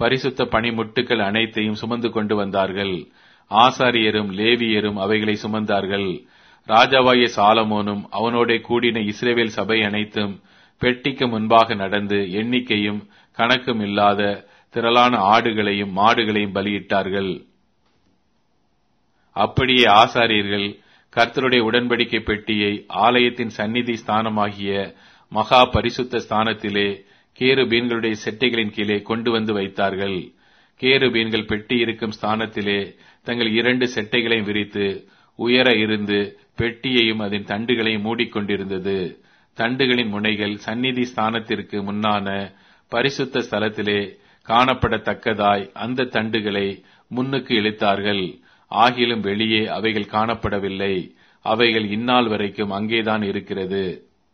பரிசுத்த பணிமுட்டுக்கள் அனைத்தையும் சுமந்து கொண்டு வந்தார்கள் ஆசாரியரும் லேவியரும் அவைகளை சுமந்தார்கள் ராஜாவாகிய சாலமோனும் அவனோட கூடின இஸ்ரேவேல் சபை அனைத்தும் பெட்டிக்கு முன்பாக நடந்து எண்ணிக்கையும் கணக்கும் இல்லாத திரளான ஆடுகளையும் மாடுகளையும் பலியிட்டார்கள் அப்படியே ஆசாரியர்கள் கர்த்தருடைய உடன்படிக்கை பெட்டியை ஆலயத்தின் சந்நிதி ஸ்தானமாகிய மகா பரிசுத்த ஸ்தானத்திலே கேருபீன்களுடைய செட்டைகளின் கீழே கொண்டு வந்து வைத்தார்கள் கேருபீன்கள் பெட்டி இருக்கும் ஸ்தானத்திலே தங்கள் இரண்டு செட்டைகளையும் விரித்து உயர இருந்து பெட்டியையும் அதன் தண்டுகளையும் மூடிக்கொண்டிருந்தது தண்டுகளின் முனைகள் சந்நிதி ஸ்தானத்திற்கு முன்னான பரிசுத்த ஸ்தலத்திலே காணப்படத்தக்கதாய் அந்த தண்டுகளை முன்னுக்கு இழுத்தார்கள் ஆகிலும் வெளியே அவைகள் காணப்படவில்லை அவைகள் இந்நாள் வரைக்கும் அங்கேதான் இருக்கிறது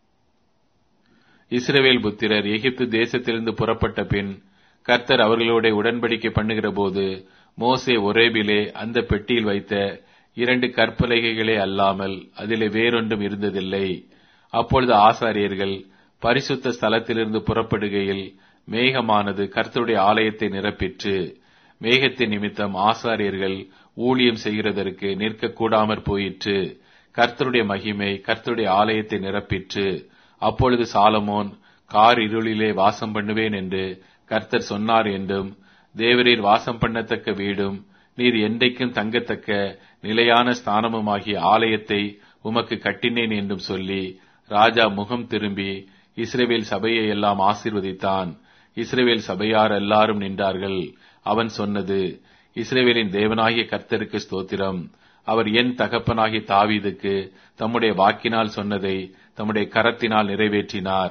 இஸ்ரவேல் புத்திரர் எகிப்து தேசத்திலிருந்து புறப்பட்ட பின் கர்த்தர் அவர்களோட உடன்படிக்கை பண்ணுகிற போது மோசே ஒரேபிலே அந்த பெட்டியில் வைத்த இரண்டு கற்பலகைகளே அல்லாமல் அதிலே வேறொன்றும் இருந்ததில்லை அப்பொழுது ஆசாரியர்கள் பரிசுத்த ஸ்தலத்திலிருந்து புறப்படுகையில் மேகமானது கர்த்தருடைய ஆலயத்தை நிரப்பிற்று மேகத்தின் நிமித்தம் ஆசாரியர்கள் ஊழியம் செய்கிறதற்கு நிற்கக்கூடாமற் போயிற்று கர்த்தருடைய மகிமை கர்த்தருடைய ஆலயத்தை நிரப்பிற்று அப்பொழுது சாலமோன் கார் இருளிலே வாசம் பண்ணுவேன் என்று கர்த்தர் சொன்னார் என்றும் தேவரீர் வாசம் பண்ணத்தக்க வீடும் நீர் என்றைக்கும் தங்கத்தக்க நிலையான ஸ்தானமுமாகிய ஆலயத்தை உமக்கு கட்டினேன் என்றும் சொல்லி ராஜா முகம் திரும்பி இஸ்ரேவேல் சபையை எல்லாம் ஆசீர்வதித்தான் இஸ்ரேவேல் சபையார் எல்லாரும் நின்றார்கள் அவன் சொன்னது இஸ்ரேவேலின் தேவனாகிய கர்த்தருக்கு ஸ்தோத்திரம் அவர் என் தகப்பனாகிய தாவீதுக்கு தம்முடைய வாக்கினால் சொன்னதை தம்முடைய கரத்தினால் நிறைவேற்றினார்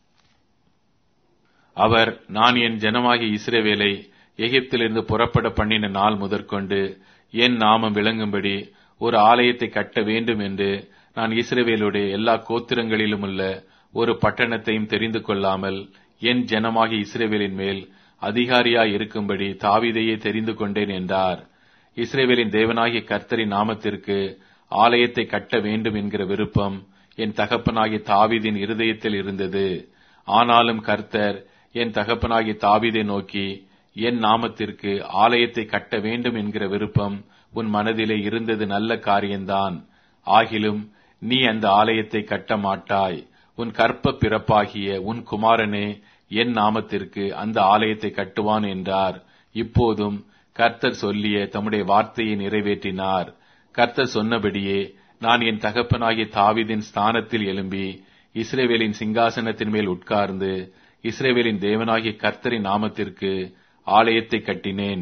அவர் நான் என் ஜனமாகிய இஸ்ரேவேலை எகிப்திலிருந்து புறப்பட பண்ணின நாள் முதற்கொண்டு என் நாமம் விளங்கும்படி ஒரு ஆலயத்தை கட்ட வேண்டும் என்று நான் இஸ்ரேவேலுடைய எல்லா கோத்திரங்களிலும் உள்ள ஒரு பட்டணத்தையும் தெரிந்து கொள்ளாமல் என் ஜனமாகிய இஸ்ரேவேலின் மேல் அதிகாரியாய் இருக்கும்படி தாவிதையே தெரிந்து கொண்டேன் என்றார் இஸ்ரேவேலின் தேவனாகிய கர்த்தரின் நாமத்திற்கு ஆலயத்தை கட்ட வேண்டும் என்கிற விருப்பம் என் தகப்பனாகிய தாவிதின் இருதயத்தில் இருந்தது ஆனாலும் கர்த்தர் என் தகப்பனாகிய தாவிதை நோக்கி என் நாமத்திற்கு ஆலயத்தை கட்ட வேண்டும் என்கிற விருப்பம் உன் மனதிலே இருந்தது நல்ல காரியம்தான் ஆகிலும் நீ அந்த ஆலயத்தை கட்ட மாட்டாய் உன் கற்ப பிறப்பாகிய உன் குமாரனே என் நாமத்திற்கு அந்த ஆலயத்தை கட்டுவான் என்றார் இப்போதும் கர்த்தர் சொல்லிய தம்முடைய வார்த்தையை நிறைவேற்றினார் கர்த்தர் சொன்னபடியே நான் என் தகப்பனாகிய தாவிதின் ஸ்தானத்தில் எழும்பி இஸ்ரேவேலின் சிங்காசனத்தின் மேல் உட்கார்ந்து இஸ்ரேவேலின் தேவனாகிய கர்த்தரின் நாமத்திற்கு ஆலயத்தை கட்டினேன்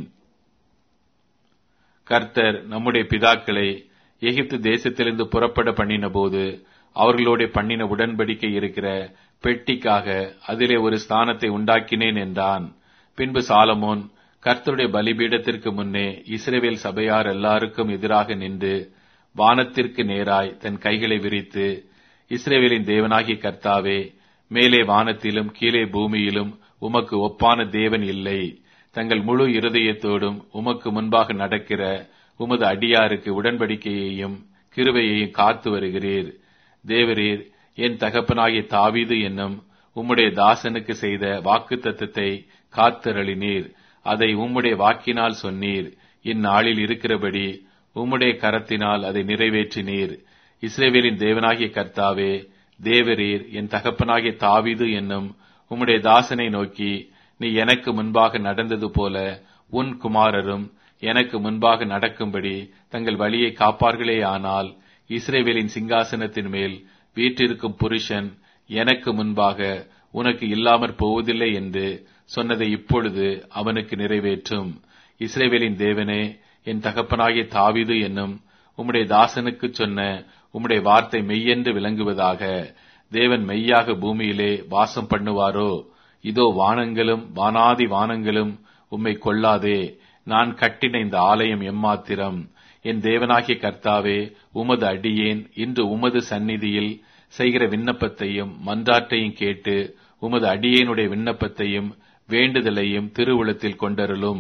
கர்த்தர் நம்முடைய பிதாக்களை எகிப்து தேசத்திலிருந்து புறப்பட பண்ணின போது அவர்களோட பண்ணின உடன்படிக்கை இருக்கிற பெட்டிக்காக அதிலே ஒரு ஸ்தானத்தை உண்டாக்கினேன் என்றான் பின்பு சாலமோன் கர்த்தருடைய பலிபீடத்திற்கு முன்னே இஸ்ரேவேல் சபையார் எல்லாருக்கும் எதிராக நின்று வானத்திற்கு நேராய் தன் கைகளை விரித்து இஸ்ரேவேலின் தேவனாகிய கர்த்தாவே மேலே வானத்திலும் கீழே பூமியிலும் உமக்கு ஒப்பான தேவன் இல்லை தங்கள் முழு இருதயத்தோடும் உமக்கு முன்பாக நடக்கிற உமது அடியாருக்கு உடன்படிக்கையையும் கிருவையையும் காத்து வருகிறீர் தேவரீர் என் தகப்பனாகிய தாவீது என்னும் உம்முடைய தாசனுக்கு செய்த வாக்கு தத்துவத்தை காத்தருளினீர் அதை உம்முடைய வாக்கினால் சொன்னீர் இந்நாளில் இருக்கிறபடி உம்முடைய கரத்தினால் அதை நிறைவேற்றினீர் இஸ்ரேவேலின் தேவனாகிய கர்த்தாவே தேவரீர் என் தகப்பனாகிய தாவீது என்னும் உம்முடைய தாசனை நோக்கி நீ எனக்கு முன்பாக நடந்தது போல உன் குமாரரும் எனக்கு முன்பாக நடக்கும்படி தங்கள் வழியை காப்பார்களே ஆனால் இஸ்ரேவேலின் சிங்காசனத்தின் மேல் வீற்றிருக்கும் புருஷன் எனக்கு முன்பாக உனக்கு இல்லாமற் போவதில்லை என்று சொன்னதை இப்பொழுது அவனுக்கு நிறைவேற்றும் இஸ்ரேவேலின் தேவனே என் தகப்பனாகிய தாவிது என்னும் உம்முடைய தாசனுக்கு சொன்ன உம்முடைய வார்த்தை மெய்யென்று விளங்குவதாக தேவன் மெய்யாக பூமியிலே வாசம் பண்ணுவாரோ இதோ வானங்களும் வானாதி வானங்களும் உம்மை கொள்ளாதே நான் கட்டின இந்த ஆலயம் எம்மாத்திரம் என் தேவனாகிய கர்த்தாவே உமது அடியேன் இன்று உமது சந்நிதியில் செய்கிற விண்ணப்பத்தையும் மன்றாட்டையும் கேட்டு உமது அடியேனுடைய விண்ணப்பத்தையும் வேண்டுதலையும் திருவுளத்தில் கொண்டருளும்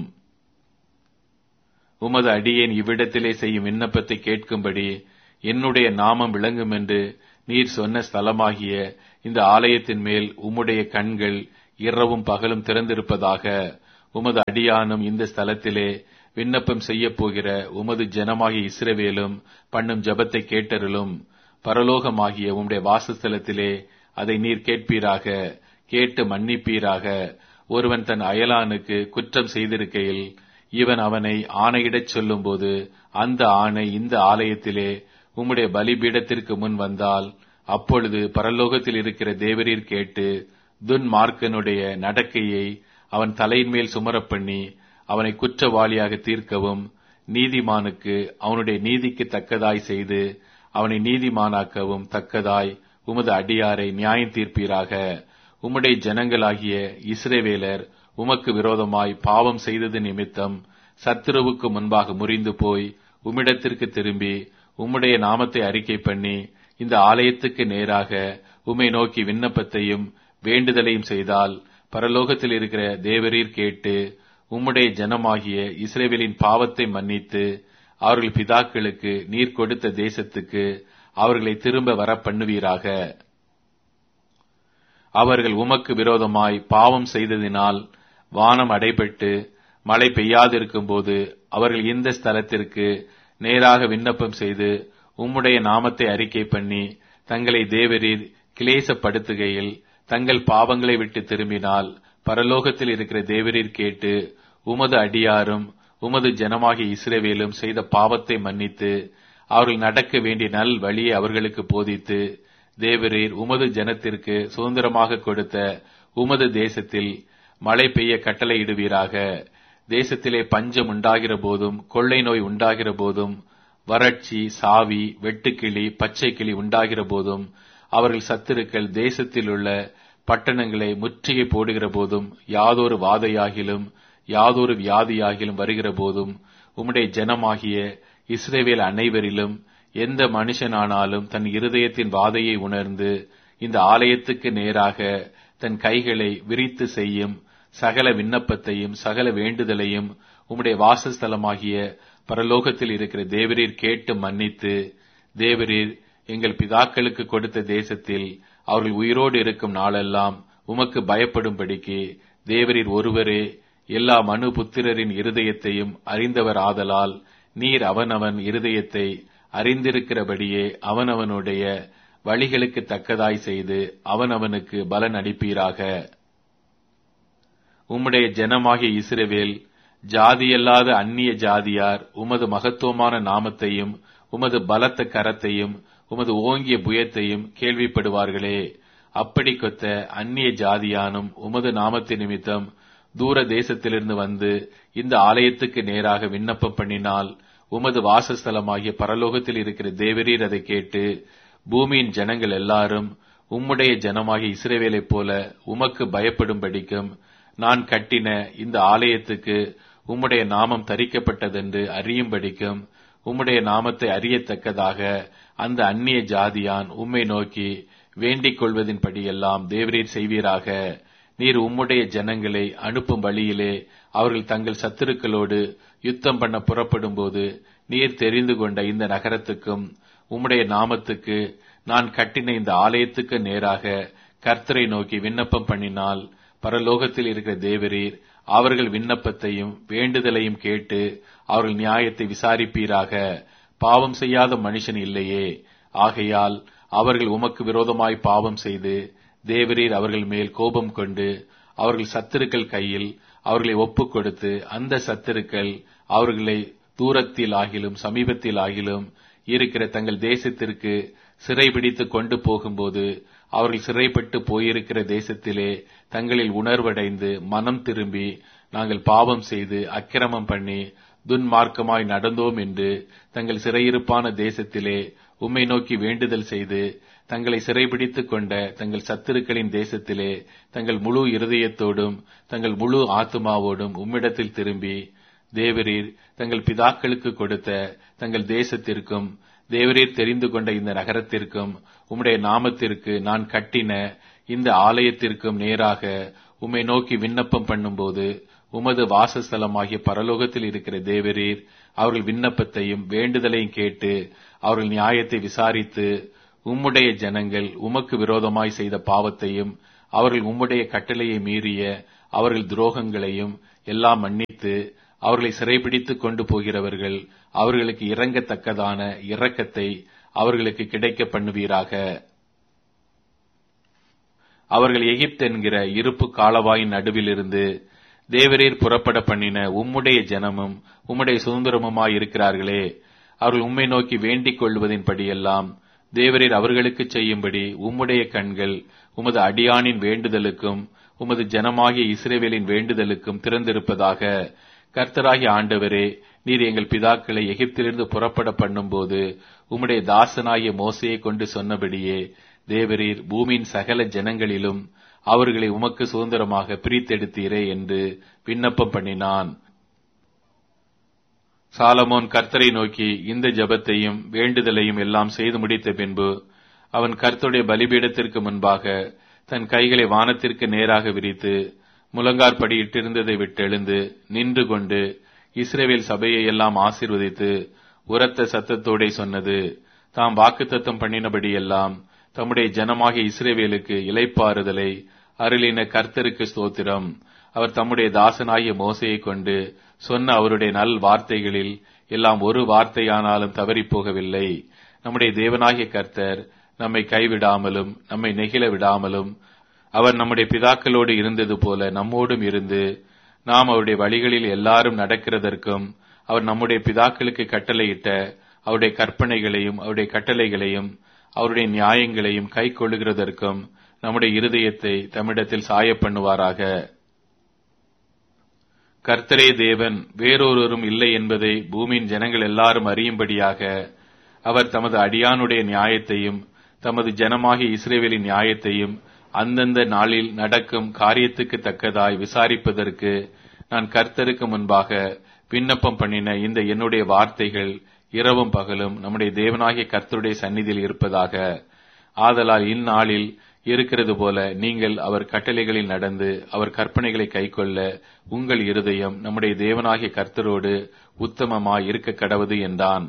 உமது அடியேன் இவ்விடத்திலே செய்யும் விண்ணப்பத்தை கேட்கும்படி என்னுடைய நாமம் விளங்கும் என்று நீர் சொன்ன ஸ்தலமாகிய இந்த ஆலயத்தின் மேல் உம்முடைய கண்கள் இரவும் பகலும் திறந்திருப்பதாக உமது அடியானும் இந்த ஸ்தலத்திலே விண்ணப்பம் செய்யப் போகிற உமது ஜனமாகிய இஸ்ரவேலும் பண்ணும் ஜெபத்தை கேட்டருளும் பரலோகமாகிய உம்முடைய வாசஸ்தலத்திலே அதை நீர் கேட்பீராக கேட்டு மன்னிப்பீராக ஒருவன் தன் அயலானுக்கு குற்றம் செய்திருக்கையில் இவன் அவனை ஆணையிடச் சொல்லும்போது அந்த ஆணை இந்த ஆலயத்திலே உம்முடைய பலிபீடத்திற்கு முன் வந்தால் அப்பொழுது பரலோகத்தில் இருக்கிற தேவரீர் கேட்டு துன்மார்க்கனுடைய நடக்கையை அவன் தலையின் மேல் சுமரப் பண்ணி அவனை குற்றவாளியாக தீர்க்கவும் நீதிமானுக்கு அவனுடைய நீதிக்கு தக்கதாய் செய்து அவனை நீதிமானாக்கவும் தக்கதாய் உமது அடியாரை நியாயம் தீர்ப்பீராக உம்முடைய ஜனங்களாகிய இஸ்ரேவேலர் உமக்கு விரோதமாய் பாவம் செய்தது நிமித்தம் சத்துருவுக்கு முன்பாக முறிந்து போய் உம்மிடத்திற்கு திரும்பி உம்முடைய நாமத்தை அறிக்கை பண்ணி இந்த ஆலயத்துக்கு நேராக உம்மை நோக்கி விண்ணப்பத்தையும் வேண்டுதலையும் செய்தால் பரலோகத்தில் இருக்கிற தேவரீர் கேட்டு உம்முடைய ஜனமாகிய இஸ்ரேவேலின் பாவத்தை மன்னித்து அவர்கள் பிதாக்களுக்கு நீர் கொடுத்த தேசத்துக்கு அவர்களை திரும்ப வர பண்ணுவீராக அவர்கள் உமக்கு விரோதமாய் பாவம் செய்ததினால் வானம் அடைபட்டு மழை பெய்யாதிருக்கும் போது அவர்கள் இந்த ஸ்தலத்திற்கு நேராக விண்ணப்பம் செய்து உம்முடைய நாமத்தை அறிக்கை பண்ணி தங்களை தேவரீர் கிளேசப்படுத்துகையில் தங்கள் பாவங்களை விட்டு திரும்பினால் பரலோகத்தில் இருக்கிற தேவரீர் கேட்டு உமது அடியாரும் உமது ஜனமாகிய இஸ்ரவேலும் செய்த பாவத்தை மன்னித்து அவர்கள் நடக்க வேண்டிய நல் வழியை அவர்களுக்கு போதித்து தேவரீர் உமது ஜனத்திற்கு சுதந்திரமாக கொடுத்த உமது தேசத்தில் மழை பெய்ய கட்டளையிடுவீராக தேசத்திலே பஞ்சம் உண்டாகிற போதும் கொள்ளை நோய் உண்டாகிற போதும் வறட்சி சாவி வெட்டுக்கிளி பச்சை கிளி உண்டாகிற போதும் அவர்கள் சத்துருக்கள் தேசத்தில் உள்ள பட்டணங்களை முற்றுகை போடுகிற போதும் யாதொரு வாதையாகிலும் யாதொரு வியாதியாகிலும் வருகிற போதும் உம்முடைய ஜனமாகிய இஸ்ரேவேல் அனைவரிலும் எந்த மனுஷனானாலும் தன் இருதயத்தின் வாதையை உணர்ந்து இந்த ஆலயத்துக்கு நேராக தன் கைகளை விரித்து செய்யும் சகல விண்ணப்பத்தையும் சகல வேண்டுதலையும் உம்முடைய வாசஸ்தலமாகிய பரலோகத்தில் இருக்கிற தேவரீர் கேட்டு மன்னித்து தேவரீர் எங்கள் பிதாக்களுக்கு கொடுத்த தேசத்தில் அவர்கள் உயிரோடு இருக்கும் நாளெல்லாம் உமக்கு பயப்படும்படிக்கு தேவரீர் ஒருவரே எல்லா மனு புத்திரரின் இருதயத்தையும் அறிந்தவர் ஆதலால் நீர் அவனவன் இருதயத்தை அறிந்திருக்கிறபடியே அவனவனுடைய வழிகளுக்கு தக்கதாய் செய்து அவனவனுக்கு பலன் அளிப்பீராக உம்முடைய ஜனமாகிய இஸ்ரவேல் ஜாதியல்லாத அந்நிய ஜாதியார் உமது மகத்துவமான நாமத்தையும் உமது பலத்த கரத்தையும் உமது ஓங்கிய புயத்தையும் கேள்விப்படுவார்களே அப்படி கொத்த அந்நிய ஜாதியானும் உமது நாமத்தின் நிமித்தம் தூர தேசத்திலிருந்து வந்து இந்த ஆலயத்துக்கு நேராக விண்ணப்பம் பண்ணினால் உமது வாசஸ்தலமாகிய பரலோகத்தில் இருக்கிற தேவரீர் அதை கேட்டு பூமியின் ஜனங்கள் எல்லாரும் உம்முடைய ஜனமாகிய இஸ்ரேவேலைப் போல உமக்கு பயப்படும்படிக்கும் நான் கட்டின இந்த ஆலயத்துக்கு உம்முடைய நாமம் தரிக்கப்பட்டதென்று அறியும்படிக்கும் உம்முடைய நாமத்தை அறியத்தக்கதாக அந்த அந்நிய ஜாதியான் உம்மை நோக்கி வேண்டிக் கொள்வதின்படியெல்லாம் தேவரீர் செய்வீராக நீர் உம்முடைய ஜனங்களை அனுப்பும் வழியிலே அவர்கள் தங்கள் சத்துருக்களோடு யுத்தம் பண்ண புறப்படும் போது நீர் தெரிந்து கொண்ட இந்த நகரத்துக்கும் உம்முடைய நாமத்துக்கு நான் கட்டின இந்த ஆலயத்துக்கு நேராக கர்த்தரை நோக்கி விண்ணப்பம் பண்ணினால் பரலோகத்தில் இருக்கிற தேவரீர் அவர்கள் விண்ணப்பத்தையும் வேண்டுதலையும் கேட்டு அவர்கள் நியாயத்தை விசாரிப்பீராக பாவம் செய்யாத மனுஷன் இல்லையே ஆகையால் அவர்கள் உமக்கு விரோதமாய் பாவம் செய்து தேவரீர் அவர்கள் மேல் கோபம் கொண்டு அவர்கள் சத்துருக்கள் கையில் அவர்களை ஒப்புக் கொடுத்து அந்த சத்துருக்கள் அவர்களை தூரத்தில் ஆகிலும் சமீபத்தில் ஆகிலும் இருக்கிற தங்கள் தேசத்திற்கு சிறைபிடித்து கொண்டு போகும்போது அவர்கள் சிறைப்பட்டு போயிருக்கிற தேசத்திலே தங்களில் உணர்வடைந்து மனம் திரும்பி நாங்கள் பாவம் செய்து அக்கிரமம் பண்ணி துன்மார்க்கமாய் நடந்தோம் என்று தங்கள் சிறையிருப்பான தேசத்திலே உம்மை நோக்கி வேண்டுதல் செய்து தங்களை சிறைபிடித்துக் கொண்ட தங்கள் சத்துருக்களின் தேசத்திலே தங்கள் முழு இருதயத்தோடும் தங்கள் முழு ஆத்துமாவோடும் உம்மிடத்தில் திரும்பி தேவரீர் தங்கள் பிதாக்களுக்கு கொடுத்த தங்கள் தேசத்திற்கும் தேவரீர் தெரிந்து கொண்ட இந்த நகரத்திற்கும் உம்முடைய நாமத்திற்கு நான் கட்டின இந்த ஆலயத்திற்கும் நேராக உம்மை நோக்கி விண்ணப்பம் பண்ணும்போது உமது வாசஸ்தலமாகிய பரலோகத்தில் இருக்கிற தேவரீர் அவர்கள் விண்ணப்பத்தையும் வேண்டுதலையும் கேட்டு அவர்கள் நியாயத்தை விசாரித்து உம்முடைய ஜனங்கள் உமக்கு விரோதமாய் செய்த பாவத்தையும் அவர்கள் உம்முடைய கட்டளையை மீறிய அவர்கள் துரோகங்களையும் எல்லாம் மன்னித்து அவர்களை சிறைபிடித்துக் கொண்டு போகிறவர்கள் அவர்களுக்கு இறங்கத்தக்கதான இரக்கத்தை அவர்களுக்கு கிடைக்க பண்ணுவீராக அவர்கள் எகிப்து என்கிற இருப்பு காலவாயின் நடுவிலிருந்து தேவரீர் புறப்பட பண்ணின உம்முடைய ஜனமும் உம்முடைய சுதந்திரமுமாய் இருக்கிறார்களே அவர்கள் உம்மை நோக்கி வேண்டிக் கொள்வதின்படியெல்லாம் தேவரீர் அவர்களுக்கு செய்யும்படி உம்முடைய கண்கள் உமது அடியானின் வேண்டுதலுக்கும் உமது ஜனமாகிய இஸ்ரேவேலின் வேண்டுதலுக்கும் திறந்திருப்பதாக கர்த்தராகிய ஆண்டவரே நீர் எங்கள் பிதாக்களை எகிப்திலிருந்து புறப்பட பண்ணும்போது உம்முடைய தாசனாகிய மோசையை கொண்டு சொன்னபடியே தேவரீர் பூமியின் சகல ஜனங்களிலும் அவர்களை உமக்கு சுதந்திரமாக பிரித்தெடுத்தீரே என்று விண்ணப்பம் பண்ணினான் சாலமோன் கர்த்தரை நோக்கி இந்த ஜபத்தையும் வேண்டுதலையும் எல்லாம் செய்து முடித்த பின்பு அவன் கர்த்தருடைய பலிபீடத்திற்கு முன்பாக தன் கைகளை வானத்திற்கு நேராக விரித்து முழங்கார்படி இட்டிருந்ததை விட்டெழுந்து நின்று கொண்டு இஸ்ரேவேல் சபையை எல்லாம் ஆசீர்வதித்து உரத்த சத்தத்தோடே சொன்னது தாம் வாக்குத்தத்தம் பண்ணினபடியெல்லாம் தம்முடைய ஜனமாகிய இஸ்ரேவேலுக்கு இலைப்பாறுதலை அருளின கர்த்தருக்கு ஸ்தோத்திரம் அவர் தம்முடைய தாசனாகிய மோசையை கொண்டு சொன்ன அவருடைய நல் வார்த்தைகளில் எல்லாம் ஒரு வார்த்தையானாலும் தவறிப் போகவில்லை நம்முடைய தேவனாகிய கர்த்தர் நம்மை கைவிடாமலும் நம்மை நெகிழ விடாமலும் அவர் நம்முடைய பிதாக்களோடு இருந்தது போல நம்மோடும் இருந்து நாம் அவருடைய வழிகளில் எல்லாரும் நடக்கிறதற்கும் அவர் நம்முடைய பிதாக்களுக்கு கட்டளையிட்ட அவருடைய கற்பனைகளையும் அவருடைய கட்டளைகளையும் அவருடைய நியாயங்களையும் கை கொள்ளுகிறதற்கும் நம்முடைய இருதயத்தை தம்மிடத்தில் சாய பண்ணுவாராக கர்த்தரே தேவன் வேறொருவரும் இல்லை என்பதை பூமியின் ஜனங்கள் எல்லாரும் அறியும்படியாக அவர் தமது அடியானுடைய நியாயத்தையும் தமது ஜனமாகிய இஸ்ரேவேலின் நியாயத்தையும் அந்தந்த நாளில் நடக்கும் காரியத்துக்கு தக்கதாய் விசாரிப்பதற்கு நான் கர்த்தருக்கு முன்பாக விண்ணப்பம் பண்ணின இந்த என்னுடைய வார்த்தைகள் இரவும் பகலும் நம்முடைய தேவனாகிய கர்த்தருடைய சந்நிதியில் இருப்பதாக ஆதலால் இந்நாளில் இருக்கிறது போல நீங்கள் அவர் கட்டளைகளில் நடந்து அவர் கற்பனைகளை கைக்கொள்ள உங்கள் இருதயம் நம்முடைய தேவனாகிய கர்த்தரோடு உத்தமமாய் இருக்க கடவுது என்றான்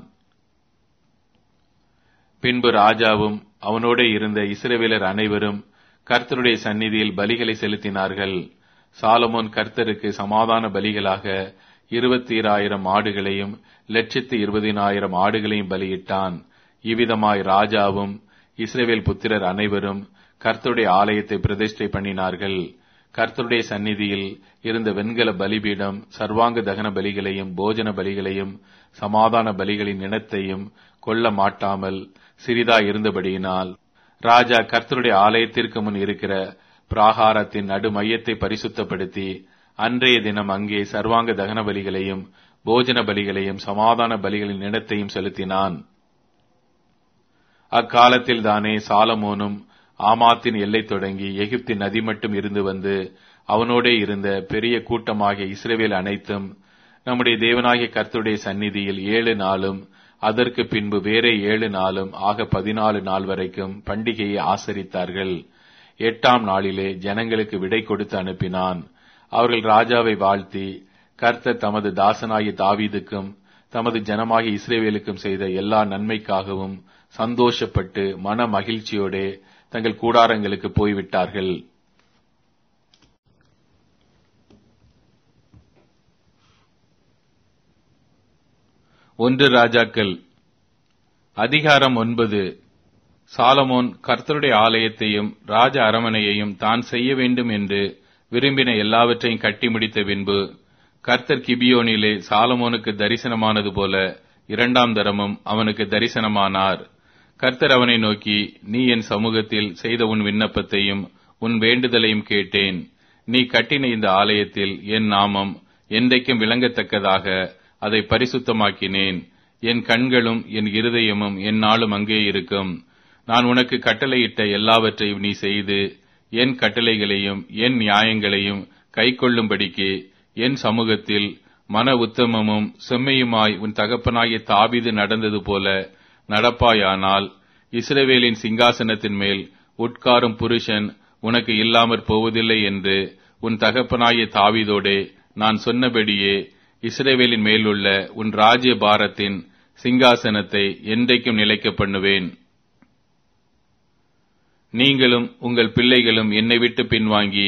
பின்பு ராஜாவும் அவனோட இருந்த இஸ்ரவேலர் அனைவரும் கர்த்தருடைய சந்நிதியில் பலிகளை செலுத்தினார்கள் சாலமோன் கர்த்தருக்கு சமாதான பலிகளாக இருபத்தி ஆயிரம் ஆடுகளையும் லட்சத்து இருபதினாயிரம் ஆடுகளையும் பலியிட்டான் இவ்விதமாய் ராஜாவும் இஸ்ரேவேல் புத்திரர் அனைவரும் கர்த்தருடைய ஆலயத்தை பிரதிஷ்டை பண்ணினார்கள் கர்த்தருடைய சந்நிதியில் இருந்த வெண்கல பலிபீடம் சர்வாங்க தகன பலிகளையும் போஜன பலிகளையும் சமாதான பலிகளின் இனத்தையும் கொல்ல மாட்டாமல் சிறிதா இருந்தபடியினால் ராஜா கர்த்தருடைய ஆலயத்திற்கு முன் இருக்கிற பிராகாரத்தின் நடு மையத்தை பரிசுத்தப்படுத்தி அன்றைய தினம் அங்கே சர்வாங்க தகன பலிகளையும் போஜன பலிகளையும் சமாதான பலிகளின் இனத்தையும் செலுத்தினான் அக்காலத்தில் தானே சாலமோனும் ஆமாத்தின் எல்லை தொடங்கி எகிப்தின் நதி மட்டும் இருந்து வந்து அவனோடே இருந்த பெரிய கூட்டமாகிய இஸ்ரேவேல் அனைத்தும் நம்முடைய தேவனாகிய கர்த்தருடைய சந்நிதியில் ஏழு நாளும் அதற்கு பின்பு வேற ஏழு நாளும் ஆக பதினாலு நாள் வரைக்கும் பண்டிகையை ஆசரித்தார்கள் எட்டாம் நாளிலே ஜனங்களுக்கு விடை கொடுத்து அனுப்பினான் அவர்கள் ராஜாவை வாழ்த்தி கர்த்தர் தமது தாசனாகிய தாவீதுக்கும் தமது ஜனமாகிய இஸ்ரேவேலுக்கும் செய்த எல்லா நன்மைக்காகவும் சந்தோஷப்பட்டு மன மகிழ்ச்சியோடே தங்கள் கூடாரங்களுக்கு போய்விட்டார்கள் ஒன்று ராஜாக்கள் அதிகாரம் ஒன்பது சாலமோன் கர்த்தருடைய ஆலயத்தையும் ராஜ அரமனையையும் தான் செய்ய வேண்டும் என்று விரும்பின எல்லாவற்றையும் கட்டி முடித்த பின்பு கர்த்தர் கிபியோனிலே சாலமோனுக்கு தரிசனமானது போல இரண்டாம் தரமும் அவனுக்கு தரிசனமானார் கர்த்தர் அவனை நோக்கி நீ என் சமூகத்தில் செய்த உன் விண்ணப்பத்தையும் உன் வேண்டுதலையும் கேட்டேன் நீ கட்டின இந்த ஆலயத்தில் என் நாமம் என்றைக்கும் விளங்கத்தக்கதாக அதை பரிசுத்தமாக்கினேன் என் கண்களும் என் இருதயமும் என் நாளும் அங்கே இருக்கும் நான் உனக்கு கட்டளையிட்ட எல்லாவற்றையும் நீ செய்து என் கட்டளைகளையும் என் நியாயங்களையும் கைக்கொள்ளும்படிக்கு என் சமூகத்தில் மன உத்தமமும் செம்மையுமாய் உன் தகப்பனாகிய தாபிது நடந்தது போல நடப்பாயானால் இஸ்ரவேலின் சிங்காசனத்தின் மேல் உட்காரும் புருஷன் உனக்கு இல்லாமற் போவதில்லை என்று உன் தகப்பனாகிய தாவிதோடே நான் சொன்னபடியே இஸ்ரேவேலின் மேலுள்ள உன் ராஜ்ய பாரத்தின் சிங்காசனத்தை என்றைக்கும் நிலைக்க பண்ணுவேன் நீங்களும் உங்கள் பிள்ளைகளும் என்னை விட்டு பின்வாங்கி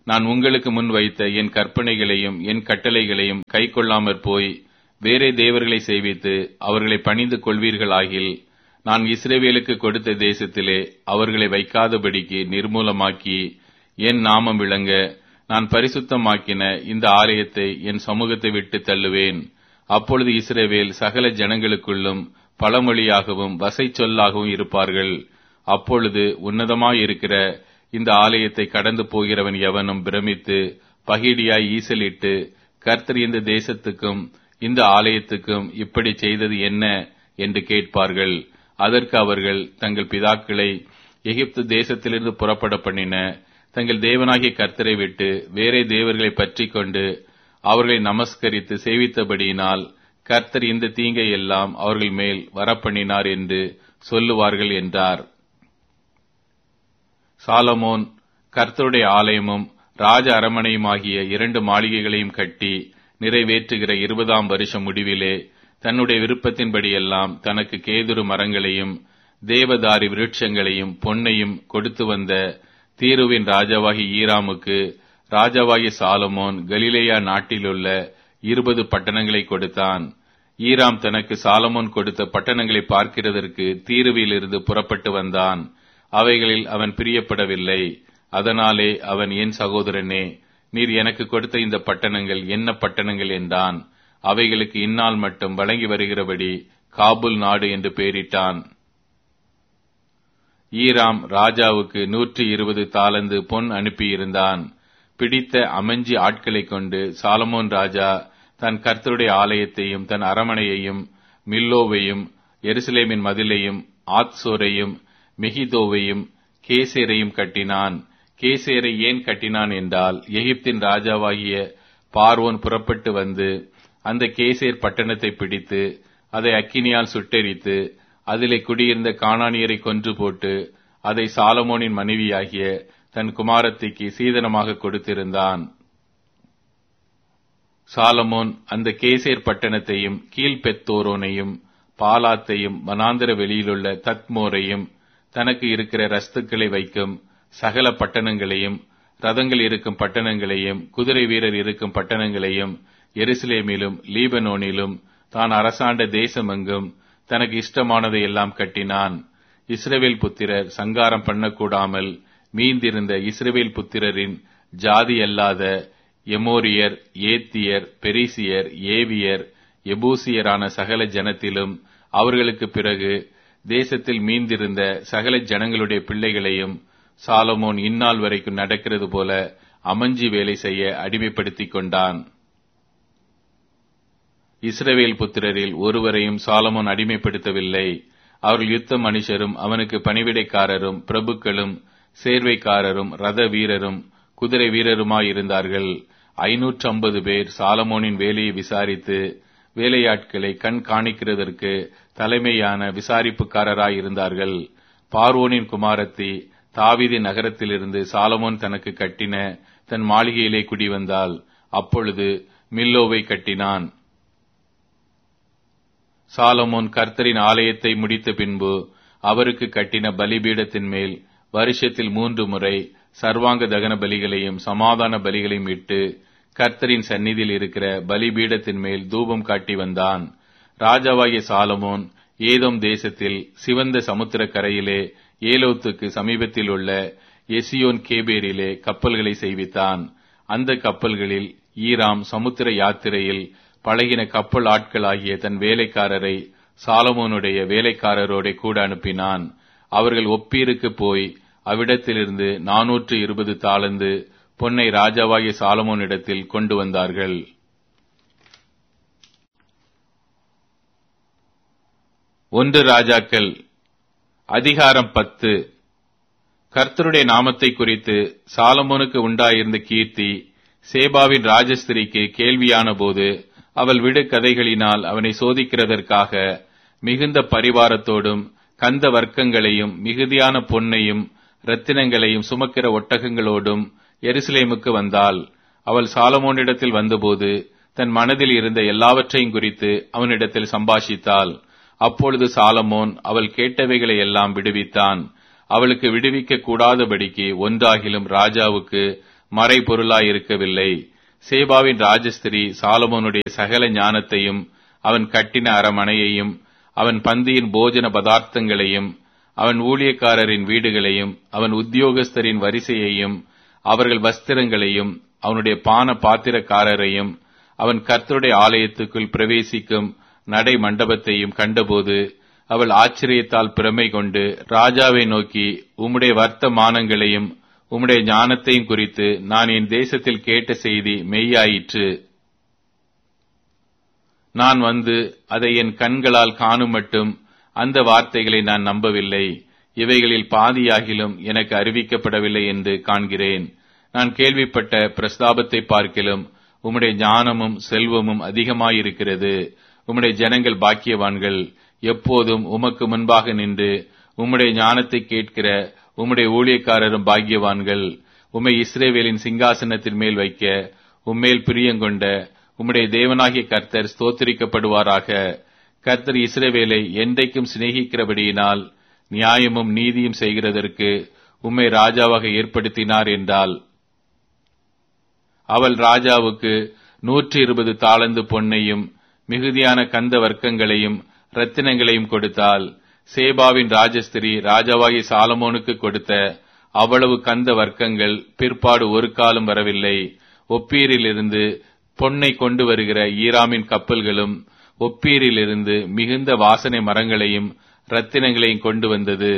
நான் உங்களுக்கு முன் வைத்த என் கற்பனைகளையும் என் கட்டளைகளையும் கைக்கொள்ளாமற் போய் வேறே தேவர்களை செய்வித்து அவர்களை பணிந்து கொள்வீர்களாகில் நான் இஸ்ரேவேலுக்கு கொடுத்த தேசத்திலே அவர்களை வைக்காதபடிக்கு நிர்மூலமாக்கி என் நாமம் விளங்க நான் பரிசுத்தமாக்கின இந்த ஆலயத்தை என் சமூகத்தை விட்டு தள்ளுவேன் அப்பொழுது இஸ்ரேவேல் சகல ஜனங்களுக்குள்ளும் பழமொழியாகவும் வசை சொல்லாகவும் இருப்பார்கள் அப்பொழுது உன்னதமாயிருக்கிற இந்த ஆலயத்தை கடந்து போகிறவன் எவனும் பிரமித்து பகிடியாய் ஈசலிட்டு கர்த்தர் இந்த தேசத்துக்கும் இந்த ஆலயத்துக்கும் இப்படி செய்தது என்ன என்று கேட்பார்கள் அதற்கு அவர்கள் தங்கள் பிதாக்களை எகிப்து தேசத்திலிருந்து புறப்பட பண்ணின தங்கள் தேவனாகிய கர்த்தரை விட்டு வேறே தேவர்களை பற்றி கொண்டு அவர்களை நமஸ்கரித்து சேவித்தபடியினால் கர்த்தர் இந்த தீங்கை எல்லாம் அவர்கள் மேல் வரப்பண்ணினார் என்று சொல்லுவார்கள் என்றார் சாலமோன் கர்த்தருடைய ஆலயமும் ராஜ அரமனையுமாகிய இரண்டு மாளிகைகளையும் கட்டி நிறைவேற்றுகிற இருபதாம் வருஷம் முடிவிலே தன்னுடைய விருப்பத்தின்படியெல்லாம் தனக்கு கேதுரு மரங்களையும் தேவதாரி விருட்சங்களையும் பொன்னையும் கொடுத்து வந்த தீருவின் ராஜாவாகி ஈராமுக்கு ராஜாவாகி சாலமோன் கலிலேயா நாட்டிலுள்ள இருபது பட்டணங்களை கொடுத்தான் ஈராம் தனக்கு சாலமோன் கொடுத்த பட்டணங்களை பார்க்கிறதற்கு தீருவிலிருந்து புறப்பட்டு வந்தான் அவைகளில் அவன் பிரியப்படவில்லை அதனாலே அவன் என் சகோதரனே நீர் எனக்கு கொடுத்த இந்த பட்டணங்கள் என்ன பட்டணங்கள் என்றான் அவைகளுக்கு இந்நாள் மட்டும் வழங்கி வருகிறபடி காபுல் நாடு என்று பெயரிட்டான் ஈராம் ராஜாவுக்கு நூற்றி இருபது தாளந்து பொன் அனுப்பியிருந்தான் பிடித்த அமைஞ்சி ஆட்களைக் கொண்டு சாலமோன் ராஜா தன் கர்த்தருடைய ஆலயத்தையும் தன் அரமனையையும் மில்லோவையும் எருசலேமின் மதிலையும் ஆத்சோரையும் மெகிதோவையும் கேசேரையும் கட்டினான் கேசேரை ஏன் கட்டினான் என்றால் எகிப்தின் ராஜாவாகிய பார்வோன் புறப்பட்டு வந்து அந்த கேசேர் பட்டணத்தை பிடித்து அதை அக்கினியால் சுட்டெரித்து அதிலே குடியிருந்த காணானியரை கொன்று போட்டு அதை சாலமோனின் மனைவியாகிய தன் குமாரத்திக்கு சீதனமாக கொடுத்திருந்தான் சாலமோன் அந்த கேசேர் பட்டணத்தையும் கீழ்பெத்தோரோனையும் பாலாத்தையும் வனாந்திர வெளியிலுள்ள தத்மோரையும் தனக்கு இருக்கிற ரஸ்துக்களை வைக்கும் சகல பட்டணங்களையும் ரதங்கள் இருக்கும் பட்டணங்களையும் குதிரை வீரர் இருக்கும் பட்டணங்களையும் எருசலேமிலும் லீபனோனிலும் தான் அரசாண்ட தேசமெங்கும் தனக்கு இஷ்டமானதை எல்லாம் கட்டினான் இஸ்ரவேல் புத்திரர் சங்காரம் பண்ணக்கூடாமல் மீந்திருந்த இஸ்ரவேல் புத்திரரின் ஜாதி அல்லாத எமோரியர் ஏத்தியர் பெரிசியர் ஏவியர் எபூசியரான சகல ஜனத்திலும் அவர்களுக்கு பிறகு தேசத்தில் மீந்திருந்த சகல ஜனங்களுடைய பிள்ளைகளையும் சாலமோன் இந்நாள் வரைக்கும் நடக்கிறது போல அமஞ்சி வேலை செய்ய அடிமைப்படுத்திக் கொண்டான் இஸ்ரவேல் புத்திரரில் ஒருவரையும் சாலமோன் அடிமைப்படுத்தவில்லை அவர்கள் யுத்த மனுஷரும் அவனுக்கு பணிவிடைக்காரரும் பிரபுக்களும் சேர்வைக்காரரும் ரத வீரரும் குதிரை வீரருமாயிருந்தார்கள் ஐநூற்று ஐம்பது பேர் சாலமோனின் வேலையை விசாரித்து வேலையாட்களை கண் காணிக்கிறதற்கு தலைமையான விசாரிப்புக்காரராயிருந்தார்கள் பார்வோனின் குமாரத்தி தாவிதி நகரத்திலிருந்து சாலமோன் தனக்கு கட்டின தன் மாளிகையிலே குடிவந்தால் அப்பொழுது மில்லோவை கட்டினான் சாலமோன் கர்த்தரின் ஆலயத்தை முடித்த பின்பு அவருக்கு கட்டின பலிபீடத்தின் மேல் வருஷத்தில் மூன்று முறை சர்வாங்க தகன பலிகளையும் சமாதான பலிகளையும் இட்டு கர்த்தரின் சந்நிதியில் இருக்கிற பலிபீடத்தின் மேல் தூபம் காட்டி வந்தான் ராஜாவாகிய சாலமோன் ஏதோம் தேசத்தில் சிவந்த சமுத்திர கரையிலே ஏலோத்துக்கு சமீபத்தில் உள்ள எசியோன் கேபேரிலே கப்பல்களை செய்வித்தான் அந்த கப்பல்களில் ஈராம் சமுத்திர யாத்திரையில் பழகின கப்பல் ஆட்களாகிய தன் வேலைக்காரரை சாலமோனுடைய வேலைக்காரரோட கூட அனுப்பினான் அவர்கள் ஒப்பீருக்கு போய் அவ்விடத்திலிருந்து நாநூற்று இருபது தாளந்து பொன்னை ராஜாவாகிய சாலமோனிடத்தில் கொண்டு வந்தார்கள் ஒன்று ராஜாக்கள் அதிகாரம் பத்து கர்த்தருடைய நாமத்தை குறித்து சாலமோனுக்கு உண்டாயிருந்த கீர்த்தி சேபாவின் ராஜஸ்திரிக்கு கேள்வியான போது அவள் விடு கதைகளினால் அவனை சோதிக்கிறதற்காக மிகுந்த பரிவாரத்தோடும் கந்த வர்க்கங்களையும் மிகுதியான பொன்னையும் ரத்தினங்களையும் சுமக்கிற ஒட்டகங்களோடும் எருசலேமுக்கு வந்தாள் அவள் சாலமோனிடத்தில் வந்தபோது தன் மனதில் இருந்த எல்லாவற்றையும் குறித்து அவனிடத்தில் சம்பாஷித்தாள் அப்பொழுது சாலமோன் அவள் கேட்டவைகளை எல்லாம் விடுவித்தான் அவளுக்கு விடுவிக்க கூடாதபடிக்கு ஒன்றாகிலும் ராஜாவுக்கு மறைபொருளாய் இருக்கவில்லை சேபாவின் ராஜஸ்திரி சாலமோனுடைய சகல ஞானத்தையும் அவன் கட்டின அரமனையையும் அவன் பந்தியின் போஜன பதார்த்தங்களையும் அவன் ஊழியக்காரரின் வீடுகளையும் அவன் உத்தியோகஸ்தரின் வரிசையையும் அவர்கள் வஸ்திரங்களையும் அவனுடைய பான பாத்திரக்காரரையும் அவன் கர்த்தருடைய ஆலயத்துக்குள் பிரவேசிக்கும் நடை மண்டபத்தையும் கண்டபோது அவள் ஆச்சரியத்தால் பிரமை கொண்டு ராஜாவை நோக்கி உம்முடைய வர்த்தமானங்களையும் உம்முடைய ஞானத்தையும் குறித்து நான் என் தேசத்தில் கேட்ட செய்தி மெய்யாயிற்று நான் வந்து அதை என் கண்களால் காணும் மட்டும் அந்த வார்த்தைகளை நான் நம்பவில்லை இவைகளில் பாதியாகிலும் எனக்கு அறிவிக்கப்படவில்லை என்று காண்கிறேன் நான் கேள்விப்பட்ட பிரஸ்தாபத்தை பார்க்கிலும் உம்முடைய ஞானமும் செல்வமும் அதிகமாயிருக்கிறது உம்முடைய ஜனங்கள் பாக்கியவான்கள் எப்போதும் உமக்கு முன்பாக நின்று உம்முடைய ஞானத்தை கேட்கிற உம்முடைய ஊழியக்காரரும் பாக்கியவான்கள் உம்மை இஸ்ரேவேலின் சிங்காசனத்தின் மேல் வைக்க உம்மேல் பிரியங்கொண்ட உம்முடைய தேவனாகிய கர்த்தர் ஸ்தோத்திரிக்கப்படுவாராக கர்த்தர் இஸ்ரேவேலை என்றைக்கும் சிநேகிக்கிறபடியினால் நியாயமும் நீதியும் செய்கிறதற்கு உம்மை ராஜாவாக ஏற்படுத்தினார் என்றால் அவள் ராஜாவுக்கு நூற்றி இருபது தாளந்து பொன்னையும் மிகுதியான கந்த வர்க்கங்களையும் ரத்தினங்களையும் கொடுத்தால் சேபாவின் ராஜஸ்திரி ராஜாவாகி சாலமோனுக்கு கொடுத்த அவ்வளவு கந்த வர்க்கங்கள் பிற்பாடு ஒரு காலம் வரவில்லை ஒப்பீரிலிருந்து பொன்னை கொண்டு வருகிற ஈராமின் கப்பல்களும் ஒப்பீரிலிருந்து மிகுந்த வாசனை மரங்களையும் ரத்தினங்களையும் கொண்டு வந்தது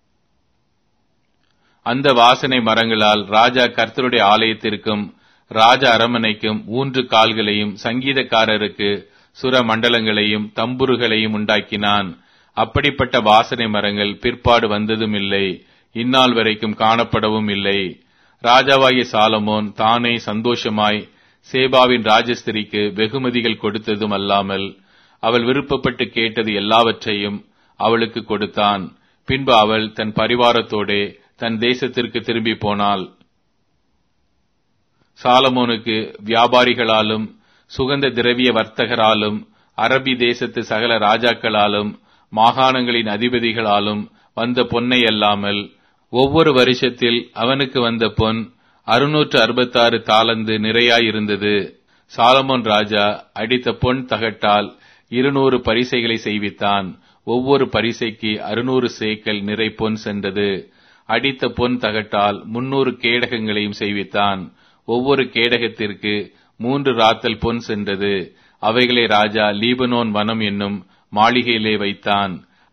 அந்த வாசனை மரங்களால் ராஜா கர்த்தருடைய ஆலயத்திற்கும் ராஜ அரமனைக்கும் ஊன்று கால்களையும் சங்கீதக்காரருக்கு சுர மண்டலங்களையும் தம்புருகளையும் உண்டாக்கினான் அப்படிப்பட்ட வாசனை மரங்கள் பிற்பாடு வந்ததும் இல்லை இந்நாள் வரைக்கும் காணப்படவும் இல்லை ராஜாவாகிய சாலமோன் தானே சந்தோஷமாய் சேபாவின் ராஜஸ்திரிக்கு வெகுமதிகள் கொடுத்ததும் அல்லாமல் அவள் விருப்பப்பட்டு கேட்டது எல்லாவற்றையும் அவளுக்கு கொடுத்தான் பின்பு அவள் தன் பரிவாரத்தோடே தன் தேசத்திற்கு திரும்பி போனாள் சாலமோனுக்கு வியாபாரிகளாலும் சுகந்த திரவிய வர்த்தகராலும் அரபி தேசத்து சகல ராஜாக்களாலும் மாகாணங்களின் அதிபதிகளாலும் வந்த பொன்னை அல்லாமல் ஒவ்வொரு வருஷத்தில் அவனுக்கு வந்த பொன் அறுநூற்று அறுபத்தாறு தாளந்து நிறையாயிருந்தது சாலமோன் ராஜா அடித்த பொன் தகட்டால் இருநூறு பரிசைகளை செய்வித்தான் ஒவ்வொரு பரிசைக்கு அறுநூறு சேக்கல் நிறை பொன் சென்றது அடித்த பொன் தகட்டால் முன்னூறு கேடகங்களையும் செய்வித்தான் ஒவ்வொரு கேடகத்திற்கு மூன்று ராத்தல் பொன் சென்றது அவைகளை ராஜா லீபனோன் வனம் என்னும் மாளிகையிலே வைத்தான்